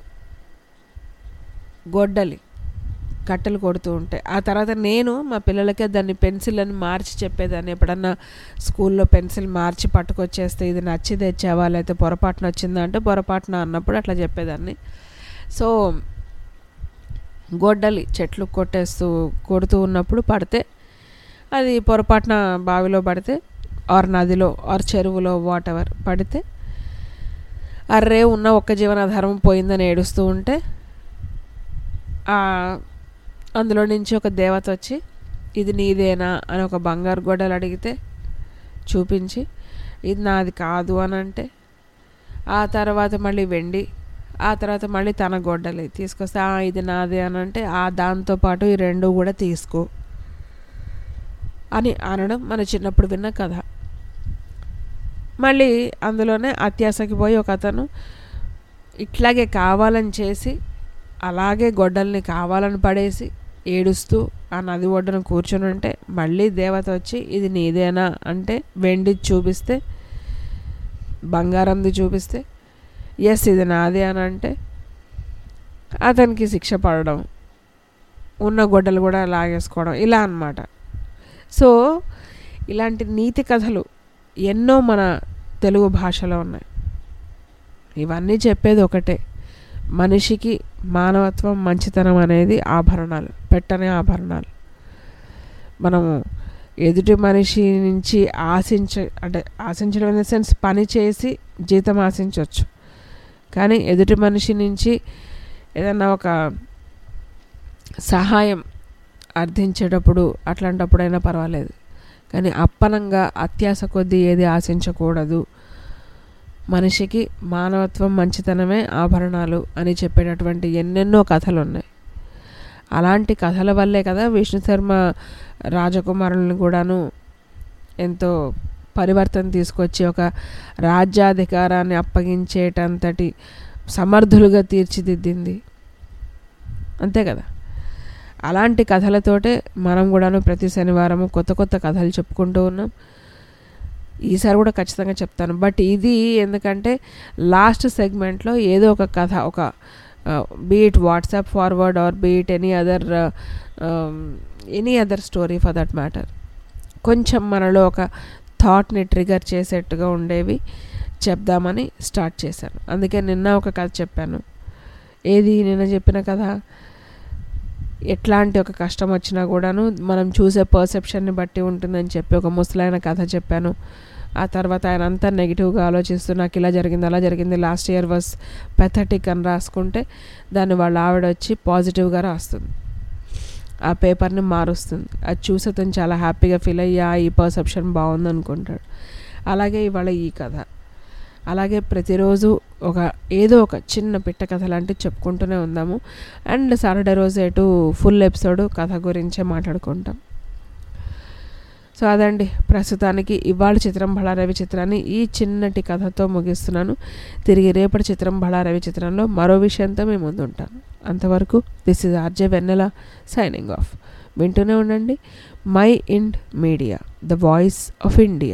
గొడ్డలి కట్టెలు కొడుతూ ఉంటాయి ఆ తర్వాత నేను మా పిల్లలకే దాన్ని పెన్సిల్ అని మార్చి చెప్పేదాన్ని ఎప్పుడన్నా స్కూల్లో పెన్సిల్ మార్చి పట్టుకొచ్చేస్తే ఇది నచ్చి తెచ్చావా లేకపోతే పొరపాటున వచ్చిందా అంటే పొరపాటున అన్నప్పుడు అట్లా చెప్పేదాన్ని సో గొడ్డలి చెట్లు కొట్టేస్తూ కొడుతూ ఉన్నప్పుడు పడితే అది పొరపాటున బావిలో పడితే ఆర్ నదిలో ఆర్ చెరువులో వాట్ ఎవర్ పడితే అర్రే ఉన్న ఒక్క జీవనాధారం పోయిందని ఏడుస్తూ ఉంటే ఆ అందులో నుంచి ఒక దేవత వచ్చి ఇది నీదేనా అని ఒక బంగారు గొడ్డలు అడిగితే చూపించి ఇది నాది కాదు అని అంటే ఆ తర్వాత మళ్ళీ వెండి ఆ తర్వాత మళ్ళీ తన గొడ్డలి తీసుకొస్తే "ఆ, ఇది నాదే అని అంటే ఆ దాంతోపాటు ఈ రెండు కూడా తీసుకో అని అనడం మన చిన్నప్పుడు విన్న కథ మళ్ళీ అందులోనే అత్యాశకి పోయి ఒక అతను ఇట్లాగే కావాలని చేసి అలాగే గొడ్డల్ని కావాలని పడేసి ఏడుస్తూ ఆ నది ఒడ్డున కూర్చొని ఉంటే మళ్ళీ దేవత వచ్చి ఇది నీదేనా అంటే వెండి చూపిస్తే బంగారంది చూపిస్తే ఎస్ ఇది నాదే అని అంటే అతనికి శిక్ష పడడం ఉన్న గొడ్డలు కూడా లాగేసుకోవడం ఇలా అన్నమాట సో ఇలాంటి నీతి కథలు ఎన్నో మన తెలుగు భాషలో ఉన్నాయి ఇవన్నీ చెప్పేది ఒకటే మనిషికి మానవత్వం మంచితనం అనేది ఆభరణాలు పెట్టని ఆభరణాలు మనము ఎదుటి మనిషి నుంచి ఆశించ అంటే ఆశించడం ఇన్ ద సెన్స్ పని చేసి జీతం ఆశించవచ్చు కానీ ఎదుటి మనిషి నుంచి ఏదన్నా ఒక సహాయం అర్థించేటప్పుడు అట్లాంటప్పుడైనా పర్వాలేదు కానీ అప్పనంగా అత్యాశ కొద్దీ ఏది ఆశించకూడదు మనిషికి మానవత్వం మంచితనమే ఆభరణాలు అని చెప్పేటటువంటి ఎన్నెన్నో కథలు ఉన్నాయి అలాంటి కథల వల్లే కదా విష్ణు శర్మ రాజకుమారులను కూడాను ఎంతో పరివర్తన తీసుకొచ్చి ఒక రాజ్యాధికారాన్ని అప్పగించేటంతటి సమర్థులుగా తీర్చిదిద్దింది అంతే కదా అలాంటి కథలతోటే మనం కూడాను ప్రతి శనివారము కొత్త కొత్త కథలు చెప్పుకుంటూ ఉన్నాం ఈసారి కూడా ఖచ్చితంగా చెప్తాను బట్ ఇది ఎందుకంటే లాస్ట్ సెగ్మెంట్లో ఏదో ఒక కథ ఒక be it WhatsApp forward or be it any other any other story for that matter కొంచెం మనలో ఒక థాట్ని ట్రిగర్ చేసేట్టుగా ఉండేవి చెప్దామని స్టార్ట్ చేశాను అందుకే నిన్న ఒక కథ చెప్పాను ఏది నిన్న చెప్పిన కథ ఎట్లాంటి ఒక కష్టం వచ్చినా కూడాను మనం చూసే పర్సెప్షన్ని బట్టి ఉంటుందని చెప్పి ఒక ముసలైన కథ చెప్పాను ఆ తర్వాత ఆయన అంతా నెగిటివ్గా ఆలోచిస్తూ నాకు ఇలా జరిగింది అలా జరిగింది లాస్ట్ ఇయర్ వాస్ పెథటిక్ అని రాసుకుంటే దాన్ని వాళ్ళ ఆవిడ వచ్చి పాజిటివ్గా రాస్తుంది ఆ పేపర్ని మారుస్తుంది అది చూసి అతను చాలా హ్యాపీగా ఫీల్ అయ్యా ఈ పర్సెప్షన్ బాగుంది అనుకుంటాడు అలాగే ఇవాళ ఈ కథ అలాగే ప్రతిరోజు ఒక ఏదో ఒక చిన్న పిట్ట కథ లాంటివి చెప్పుకుంటూనే ఉందాము అండ్ సాటర్డే రోజు ఎటు ఫుల్ ఎపిసోడ్ కథ గురించే మాట్లాడుకుంటాం సో అదండి ప్రస్తుతానికి ఇవాళ చిత్రం బళా రవి చిత్రాన్ని ఈ చిన్నటి కథతో ముగిస్తున్నాను తిరిగి రేపటి చిత్రం బళా రవి చిత్రంలో మరో విషయంతో మేము ముందు ఉంటాను అంతవరకు this is RJ Vennela signing off వింటూనే ఉండండి mind media the voice of India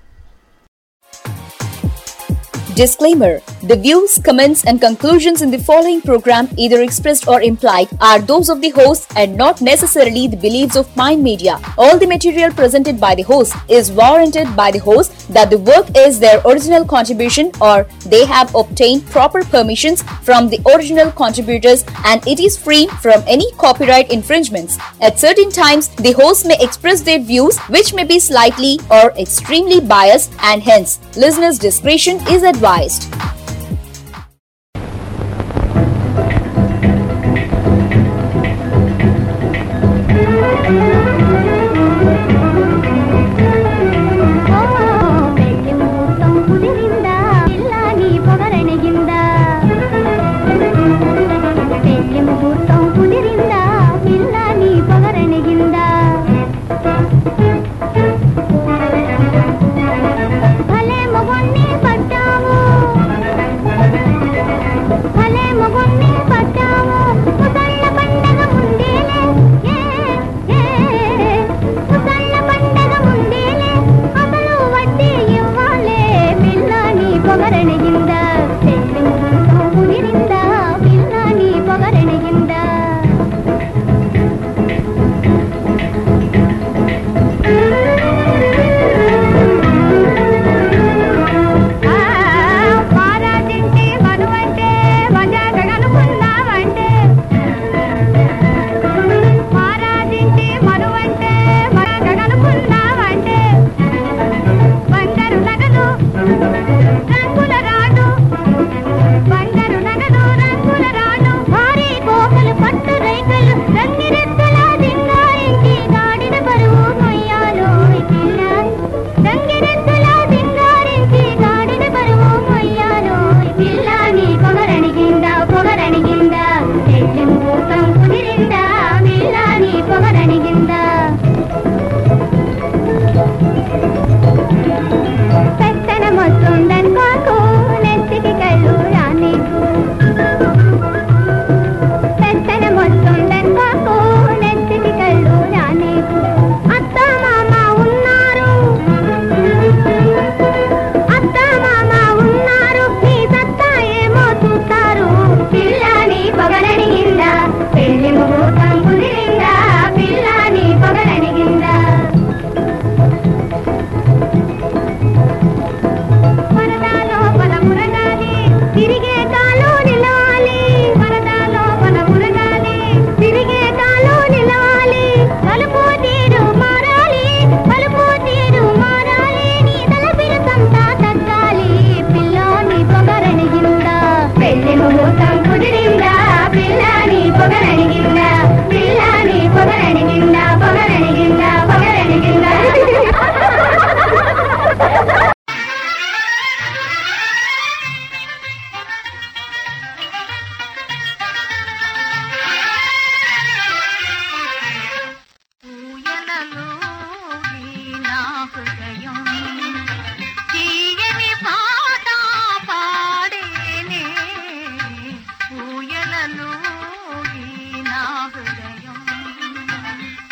Disclaimer The views, comments, and conclusions in the following program, either expressed or implied, are those of the host and not necessarily the beliefs of Mind Media. All the material presented by the host is warranted by the host that the work is their original contribution or they have obtained proper permissions from the original contributors and it is free from any copyright infringements. At certain times, the host may express their views which may be slightly or extremely biased and hence listeners' discretion is advised. పెళ్లి ముహూర్తం కుదిరిందా పిల్లాని పొగరణగిందా పెళ్లి ముహూర్తం కుదిరిందా పిల్లాని పొగరణగిందా భలే మొగొన్ని పట్టాము భలే మొగొన్ని పట్టాము ముసళ్ళ పండగ ముందేలే ఏ, ఏ,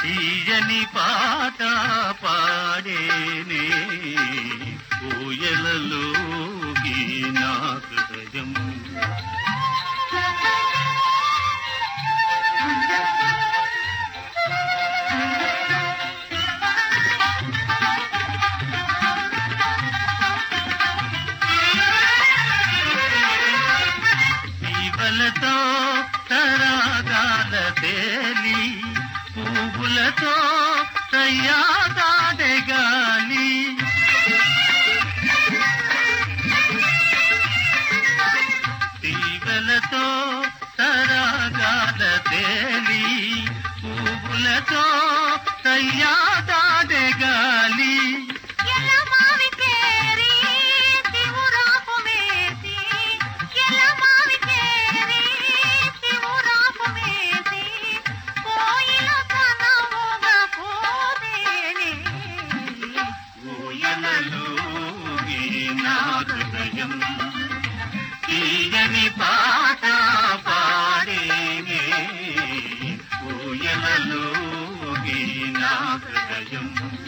తీయని పాట పాడేనే ఊయలలోకి నా హృదయం జీవలతో తరాగాల తేలి పువ్వులతో తయ్యాదాడే గాలి తీగలతో తరాగాల తేలి పువ్వులతో తయ్యాదాడే గాలి ఊయలలోగి నా హృదయం తీయని పాట పాడేనే ఊయలలోగి నా హృదయం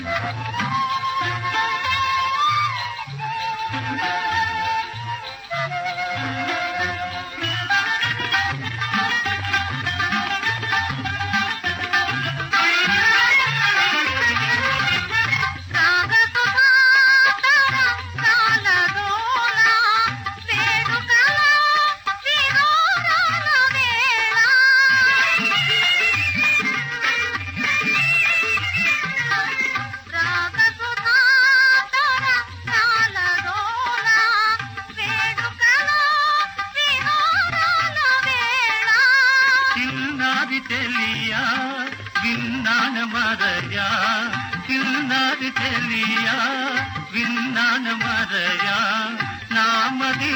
చిన్నారి తెలియా విన్నాన మరయా చిన్నారి తెలియా విన్నాన మరయా నామది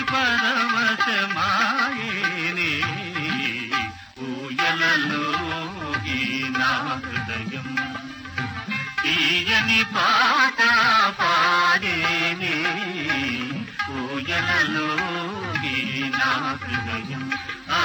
పరవశమాయేనే ఊయలలోగి నా హృదయం తీయని పాట పాడేనే ఊయలలోగి నా హృదయం ఆ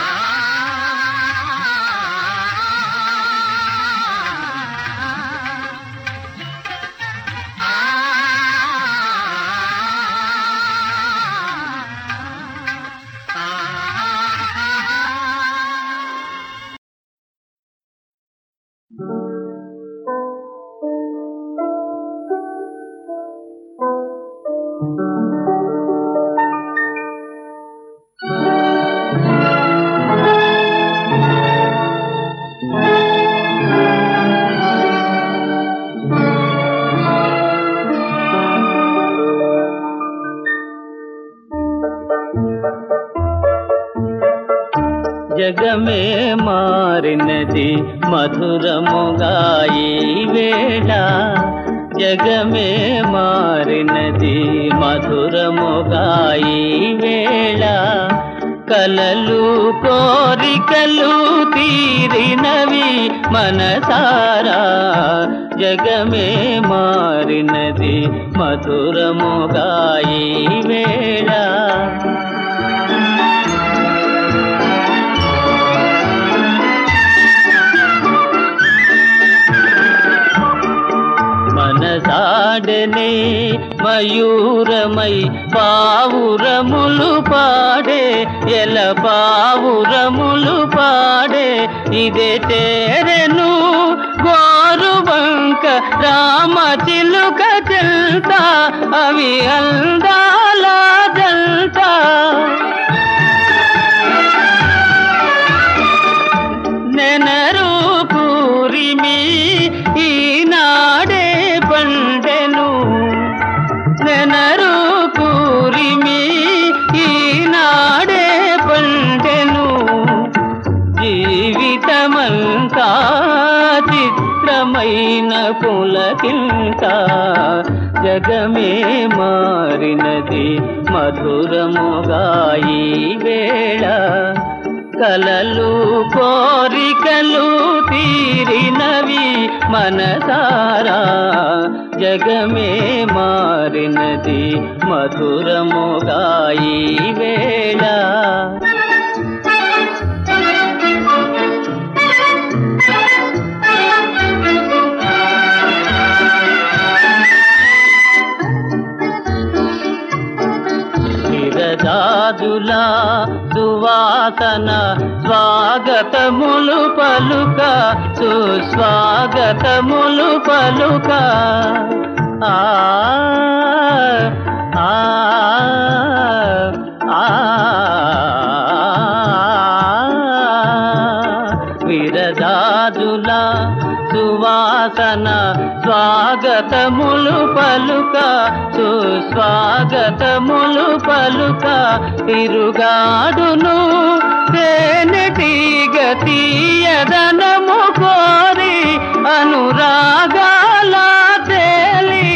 జగమే మారినది మధురముగాయి వేళ జగమే మారినది మధురముగాయి వేళ కలలు కోరికలు తీరినవి మనసారా జగమే మారినది మధురముగాయి వేళ మనసాడనే మయూరమై పావురములు పాడే ఎల పావురములు పాడే ఇదే తేరెను గోరుబంక రామ చిలుక చెల్తా అవి అందాల జల్తా నెనరు పూరిమి ఈనాడే పండెను నెనరు పూరిమి ఈనాడే పండెను జీవితమంతా చిత్రమైన పులకింత జగమే మారినది మధురముగాయి వేళ కలలు కోరికలు తీరినవి మనసారా జగమే మారినది మధురముగాయి వేళ Thank you. విరజాజుల సువాసన స్వాగతములు పలుక సుస్వాగతములు పలుక ఆ ఆ విరజాజుల సువాసన స్వాగతములు పలుక సుస్వాగతములు పలుక తిరుగాడును తేనెటీగ తీయదనము కోరి అనురాగాల తేలి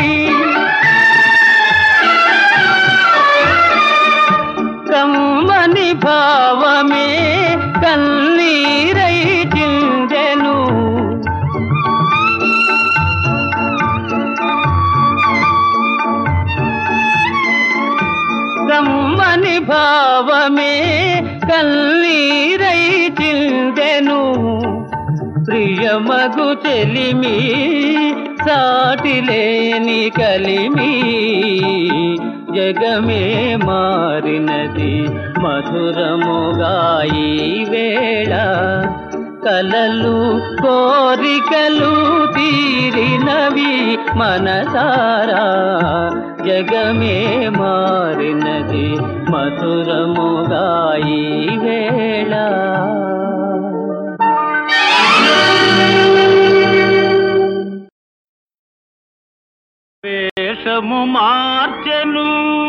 కమ్మని భావమే కన్నీరై చిందెను కమ్మని భావమే కన్నీరై చిందెను ప్రియమగు చెలిమి సాటిలేని కలిమి జగమే మారినది మధురముగా ఈ వేళ కలలు కోరికలు తీరినవి మనసారా జగమే మారినది మధురముగా ఈ వేళ వేషము మార్చెను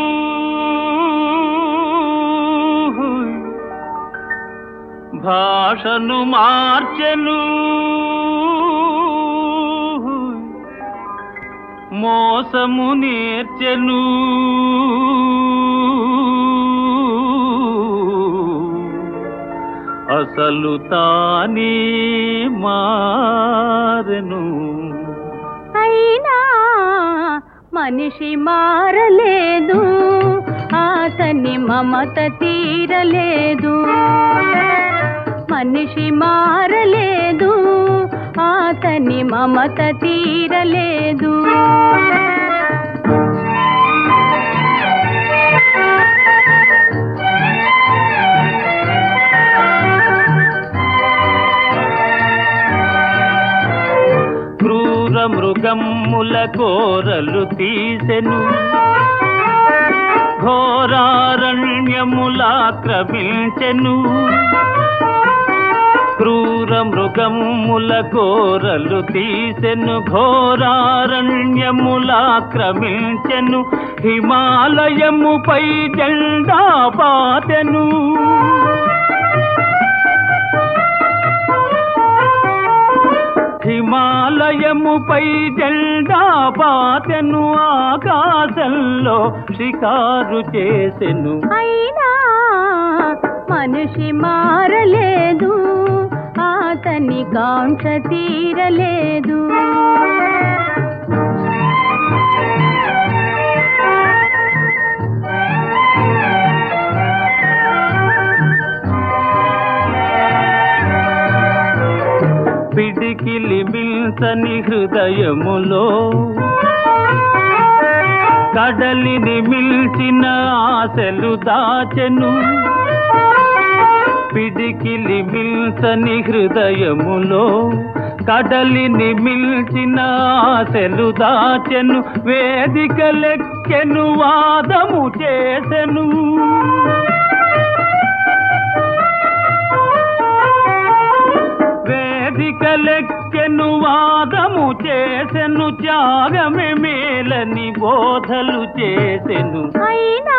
భాషను మార్చెను మోసము నేర్చెను అసలు తానే మారెను అయినా మనిషి మారలేదు అతని మమత తీరలేదు మనిషి మారలేదు అతని మమత తీరలేదు క్రూర మృగమ్ముల కోరలు తీసెను ఘోరారణ్యములాక్రమించెను క్రూర మృగముల కోరలు తీసెను ఘోరారణ్యములాక్రమించెను హిమాలయముపై జెండా పాతెను హిమాలయముపై జెండా పాతెను ఆకాశంలో షికారు చేసెను అయినా మనిషి మారలేదు అతని కాంక్ష తీరలేదు పిడికిలి మిల్సని హృదయములో కడలిని మిల్చిన ఆశలు దాచెను పిడికిలి మిల్సని హృదయములో కడలిని మిల్చిన ఆశలు దాచెను వేదిక లెక్కెను వాదము చేసెను వేదిక లెక్కెను వాదము చేసెను త్యాగమే మేలని బోధలు చేసెను అయినా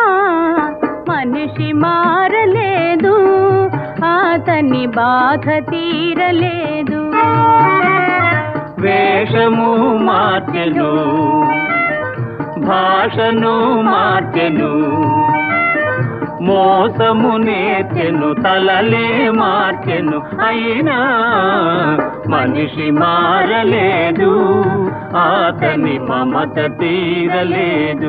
మనిషి మారలేదు అతని బాధ తీరలేదు వేషము మార్చెను భాషను మార్చెను మోసము నేర్చెను తలలే మార్చెను అయినా మనిషి మారలేదు అతని మమత తీరలేదు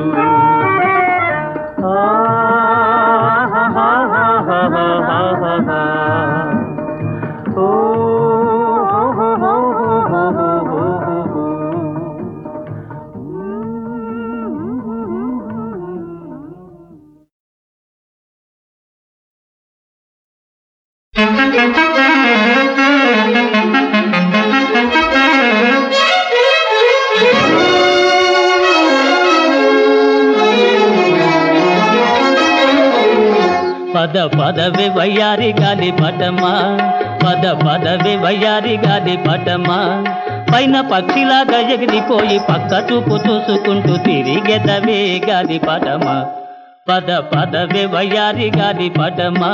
పద పదవి వయ్యారి గాలి పటమా పద పదవి వయ్యారి గాలి పటమా పైన పక్షిలాగా ఎగిరిపోయి పక్క చూపు చూసుకుంటూ తిరిగెదవే గాలి పటమా పద పదవి వయ్యారి గాలి పటమా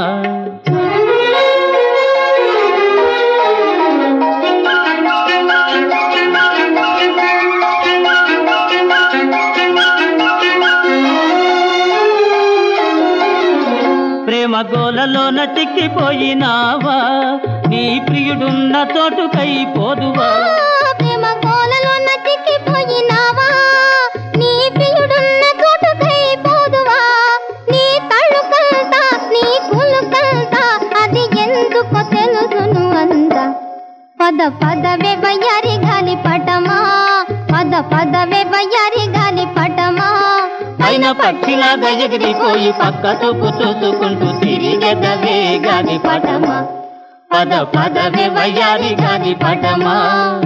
ప్రేమ గోలలోన చిక్కిపోయినావా నీ ప్రియుడున్న చోటుకై పోదువా ప్రేమ కోలలోన చిక్కిపోయినావా నీ ప్రియుడున్న చోటుకై పోదువా నీ తళుకంతా నీ కులుకంతా అది ఎందుకో తెలుసును అంద పద పదవే వయ్యారి గాలి పటమా పద పదవే వయ్యారి గాలి పటమా పైన పక్షిలాగా ఎగిరిపోయి పక్క చూపు చూసుకుంటూ తిరిగెదవే గాలి పటమా పద పదవే వయ్యారి గాలి పటమా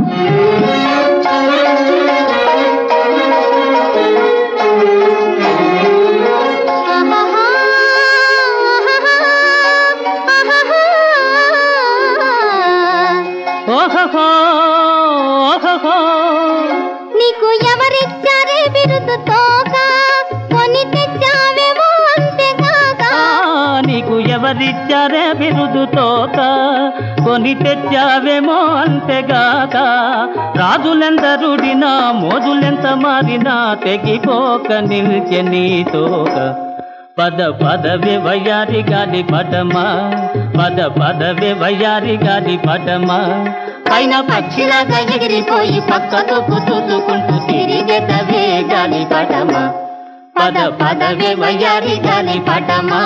ఓహో ఓహో నీకు ఎవరిచ్చారే బిరుదు తోక కొని తెచ్చావేమో అంతేకాక ఆ, నీకు ఎవరిచ్చారే బిరుదు తోక కొని తెచ్చావేమో అంతేగాక రాజులెందరుడినా మోజులెంత మారినా తెగిపోక నిల్చె నీ తోక పద పదవి వయ్యారి గాలి పటమా పద పదవి వయ్యారి గాలి పటమా పైన పక్షిలాగా ఎగిరిపోయి పక్క తొక్కు చూసుకుంటూ తిరిగెదవే గాలి పటమా పద పదవే వయ్యారి గాలి పటమా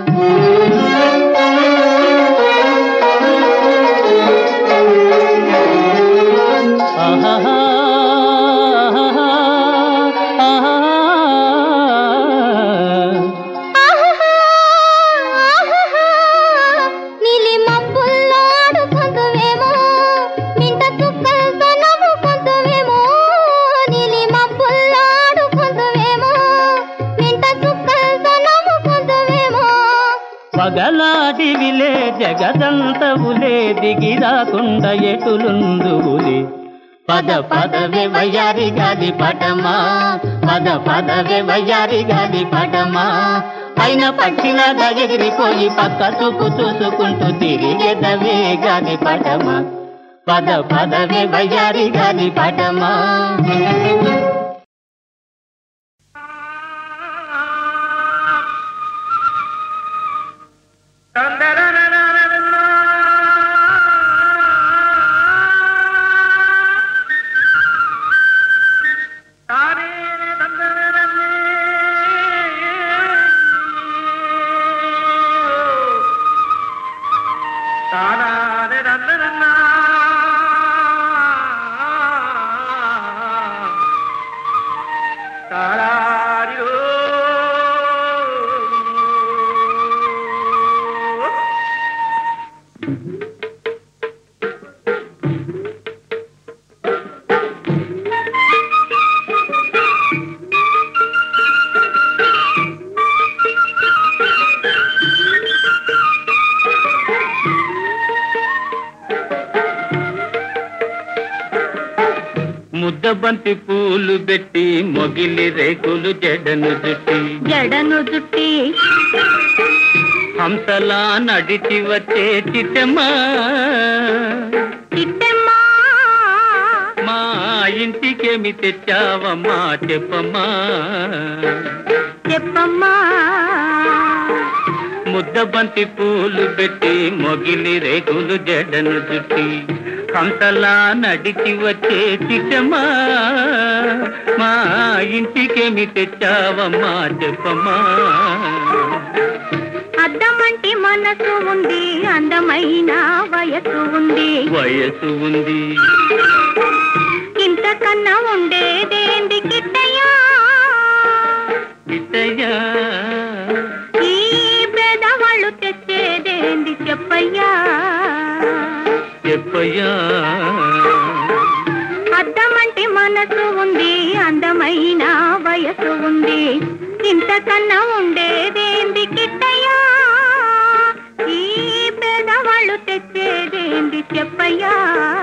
ఆహాహా, ఆహాహా. నీలి మబ్బుల్లో ఆడుకుందువేమో మింట చుక్కలతో నవ్వుకుందువేమో నీలి మబ్బుల్లో ఆడుకుందువేమో మింట చుక్కలతో నవ్వుకుందువేమో పగలాటివిలే జగదంతవులే దిగి రాకుండా ఎటులుందువులే పద పదవే వయ్యారి గాలి పటమా పద పదవే వయ్యారి గాలి పటమా పైన పక్షిలాగా ఎగిరిపోయి పక్క చూపు చూసుకుంటూ తిరిగెదవే గాలి పటమా పద పదవే వయ్యారి గాలి పటమా ముద్దబంతి పూలు పెట్టి మొగిలి రేకులు జడను జుట్టి జడను జుట్టి హంసలా నడిచి వచ్చే చిట్టమ్మా చిట్టెమ్మా మా ఇంటికేమి తెచ్చావమ్మా చెప్పమ్మా చెప్పమ్మా ముద్దబంతి పూలు పెట్టి మొగిలి రేకులు జడను జుట్టి హంసలా నడిచి వచ్చే చిట్టమ్మా మా ఇంటికేమి తెచ్చావమ్మా చెప్పమ్మా అద్దమంటి మనసు ఉంది అందమైన వయసు ఉంది వయసు ఉంది ఇంతకన్నా ఉండేదేంది కిట్టయ్యా ఇతయ్యా ఈ పేదవాళ్ళు తెచ్చేదేంది చెప్పయ్యా చెప్పయ్యా అద్దమంటి మనసు ఉంది అందమైన వయసు ఉంది ఇంతకన్నా ఉండేదేంది కిట్టయ్యా తెచ్చేదేంది చెప్పయ్యా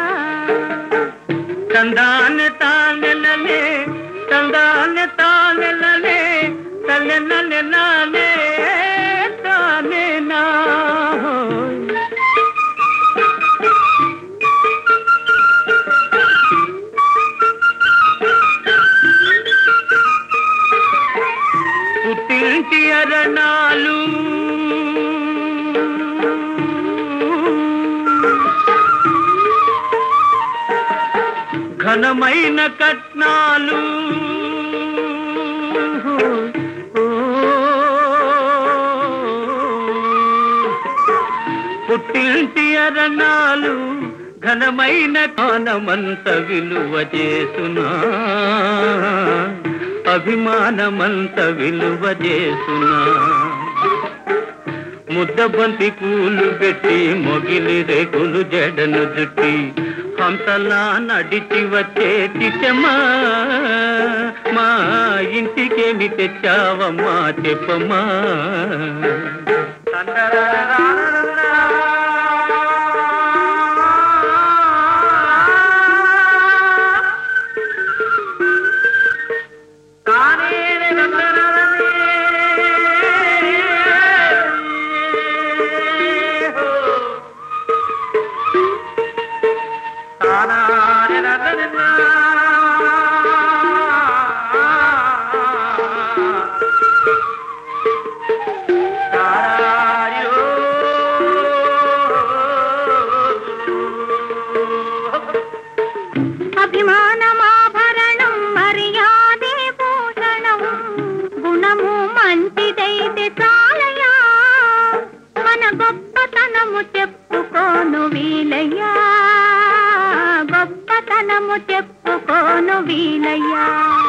తందాన తానెలలే తందాన తానెలలే తల్లెనలే నానే తానే నా పుట్టింటి అరణాలు ఘనమైన కట్నాలు పుట్టింటి అరణాలు ఘనమైన కానమంత విలువ చేసునా అభిమానమంత విలువ చేసునా ముద్దబంతి పూలు పెట్టి మొగిలి రేకులు జడను జుట్టి హంసలా నడిచి వచ్చే చిట్టమ్మా మా ఇంటికేమి తెచ్చావమ్మా చెప్పమ్మా అభిమానమాభరణం మర్యాదే భూషణం గుణము మంచిదైతే చాలయా మన గొప్పతనము చెప్పుకోను వీలయ్యా గొప్పతనము చెప్పుకోను వీలయ్యా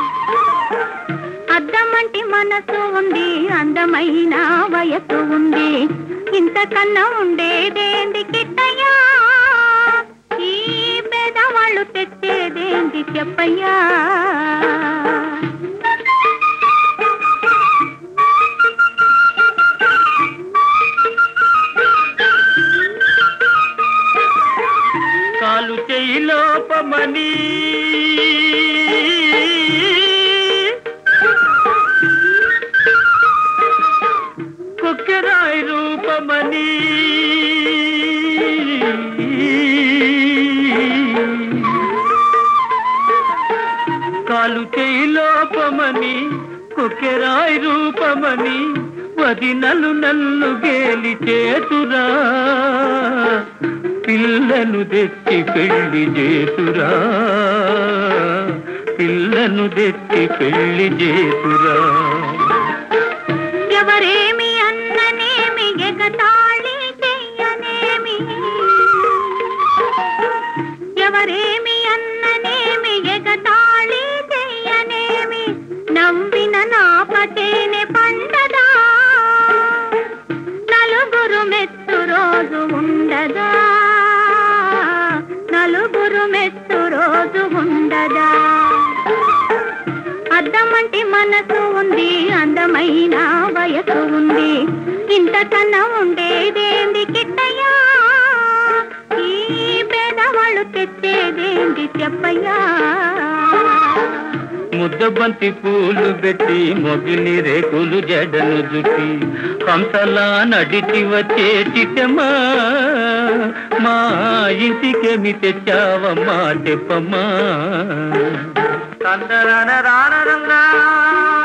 అద్దమంటి మనసు ఉంది అందమైన వయసు ఉంది ఇంతకన్నా ఉండేదేంది కిట్టయ్యా ఈ పేదవాళ్ళు తెచ్చేదేంది చెప్పయ్యా కాలు చేయి లోపమని కుక్కెరాయి రూపమని కాలు చేయి లోపమని కుక్కెరాయి రూపమని వదినలు నల్లు గేలి చేతురా పిల్లను తెచ్చి పెళ్లి చేతురా పిల్లను తెచ్చి పెళ్లి చేతురా ఎవరేమి అన్ననేమి ఎగతాళి చెయ్యనేమి ఎవరేమి అన్ననేమి ఎగతాళి చెయ్యనేమి నవ్విన నా పటేనే పండదా నలుగురు మెత్తు రోజు ఉండదా నలుగురు మెత్తు రోజు ఉండదా అద్దమంటి మనసు ఉంది అందమైన వయసు ఉంది ఇంతకన్నా ఉండేదేంది కిట్టయ్యా ఈ పేదవాళ్ళు తెచ్చేదేంది చెప్పయ్యా ముద్దబంతి పూలు పెట్టి మొగిలి రేకులు జడను జుట్టి హంసలా నడిచి వచ్చే చిట్టమ్మా మా ఇంటికేమి తెచ్చావమ్మా చెప్పమ్మా తందరన రానరంగా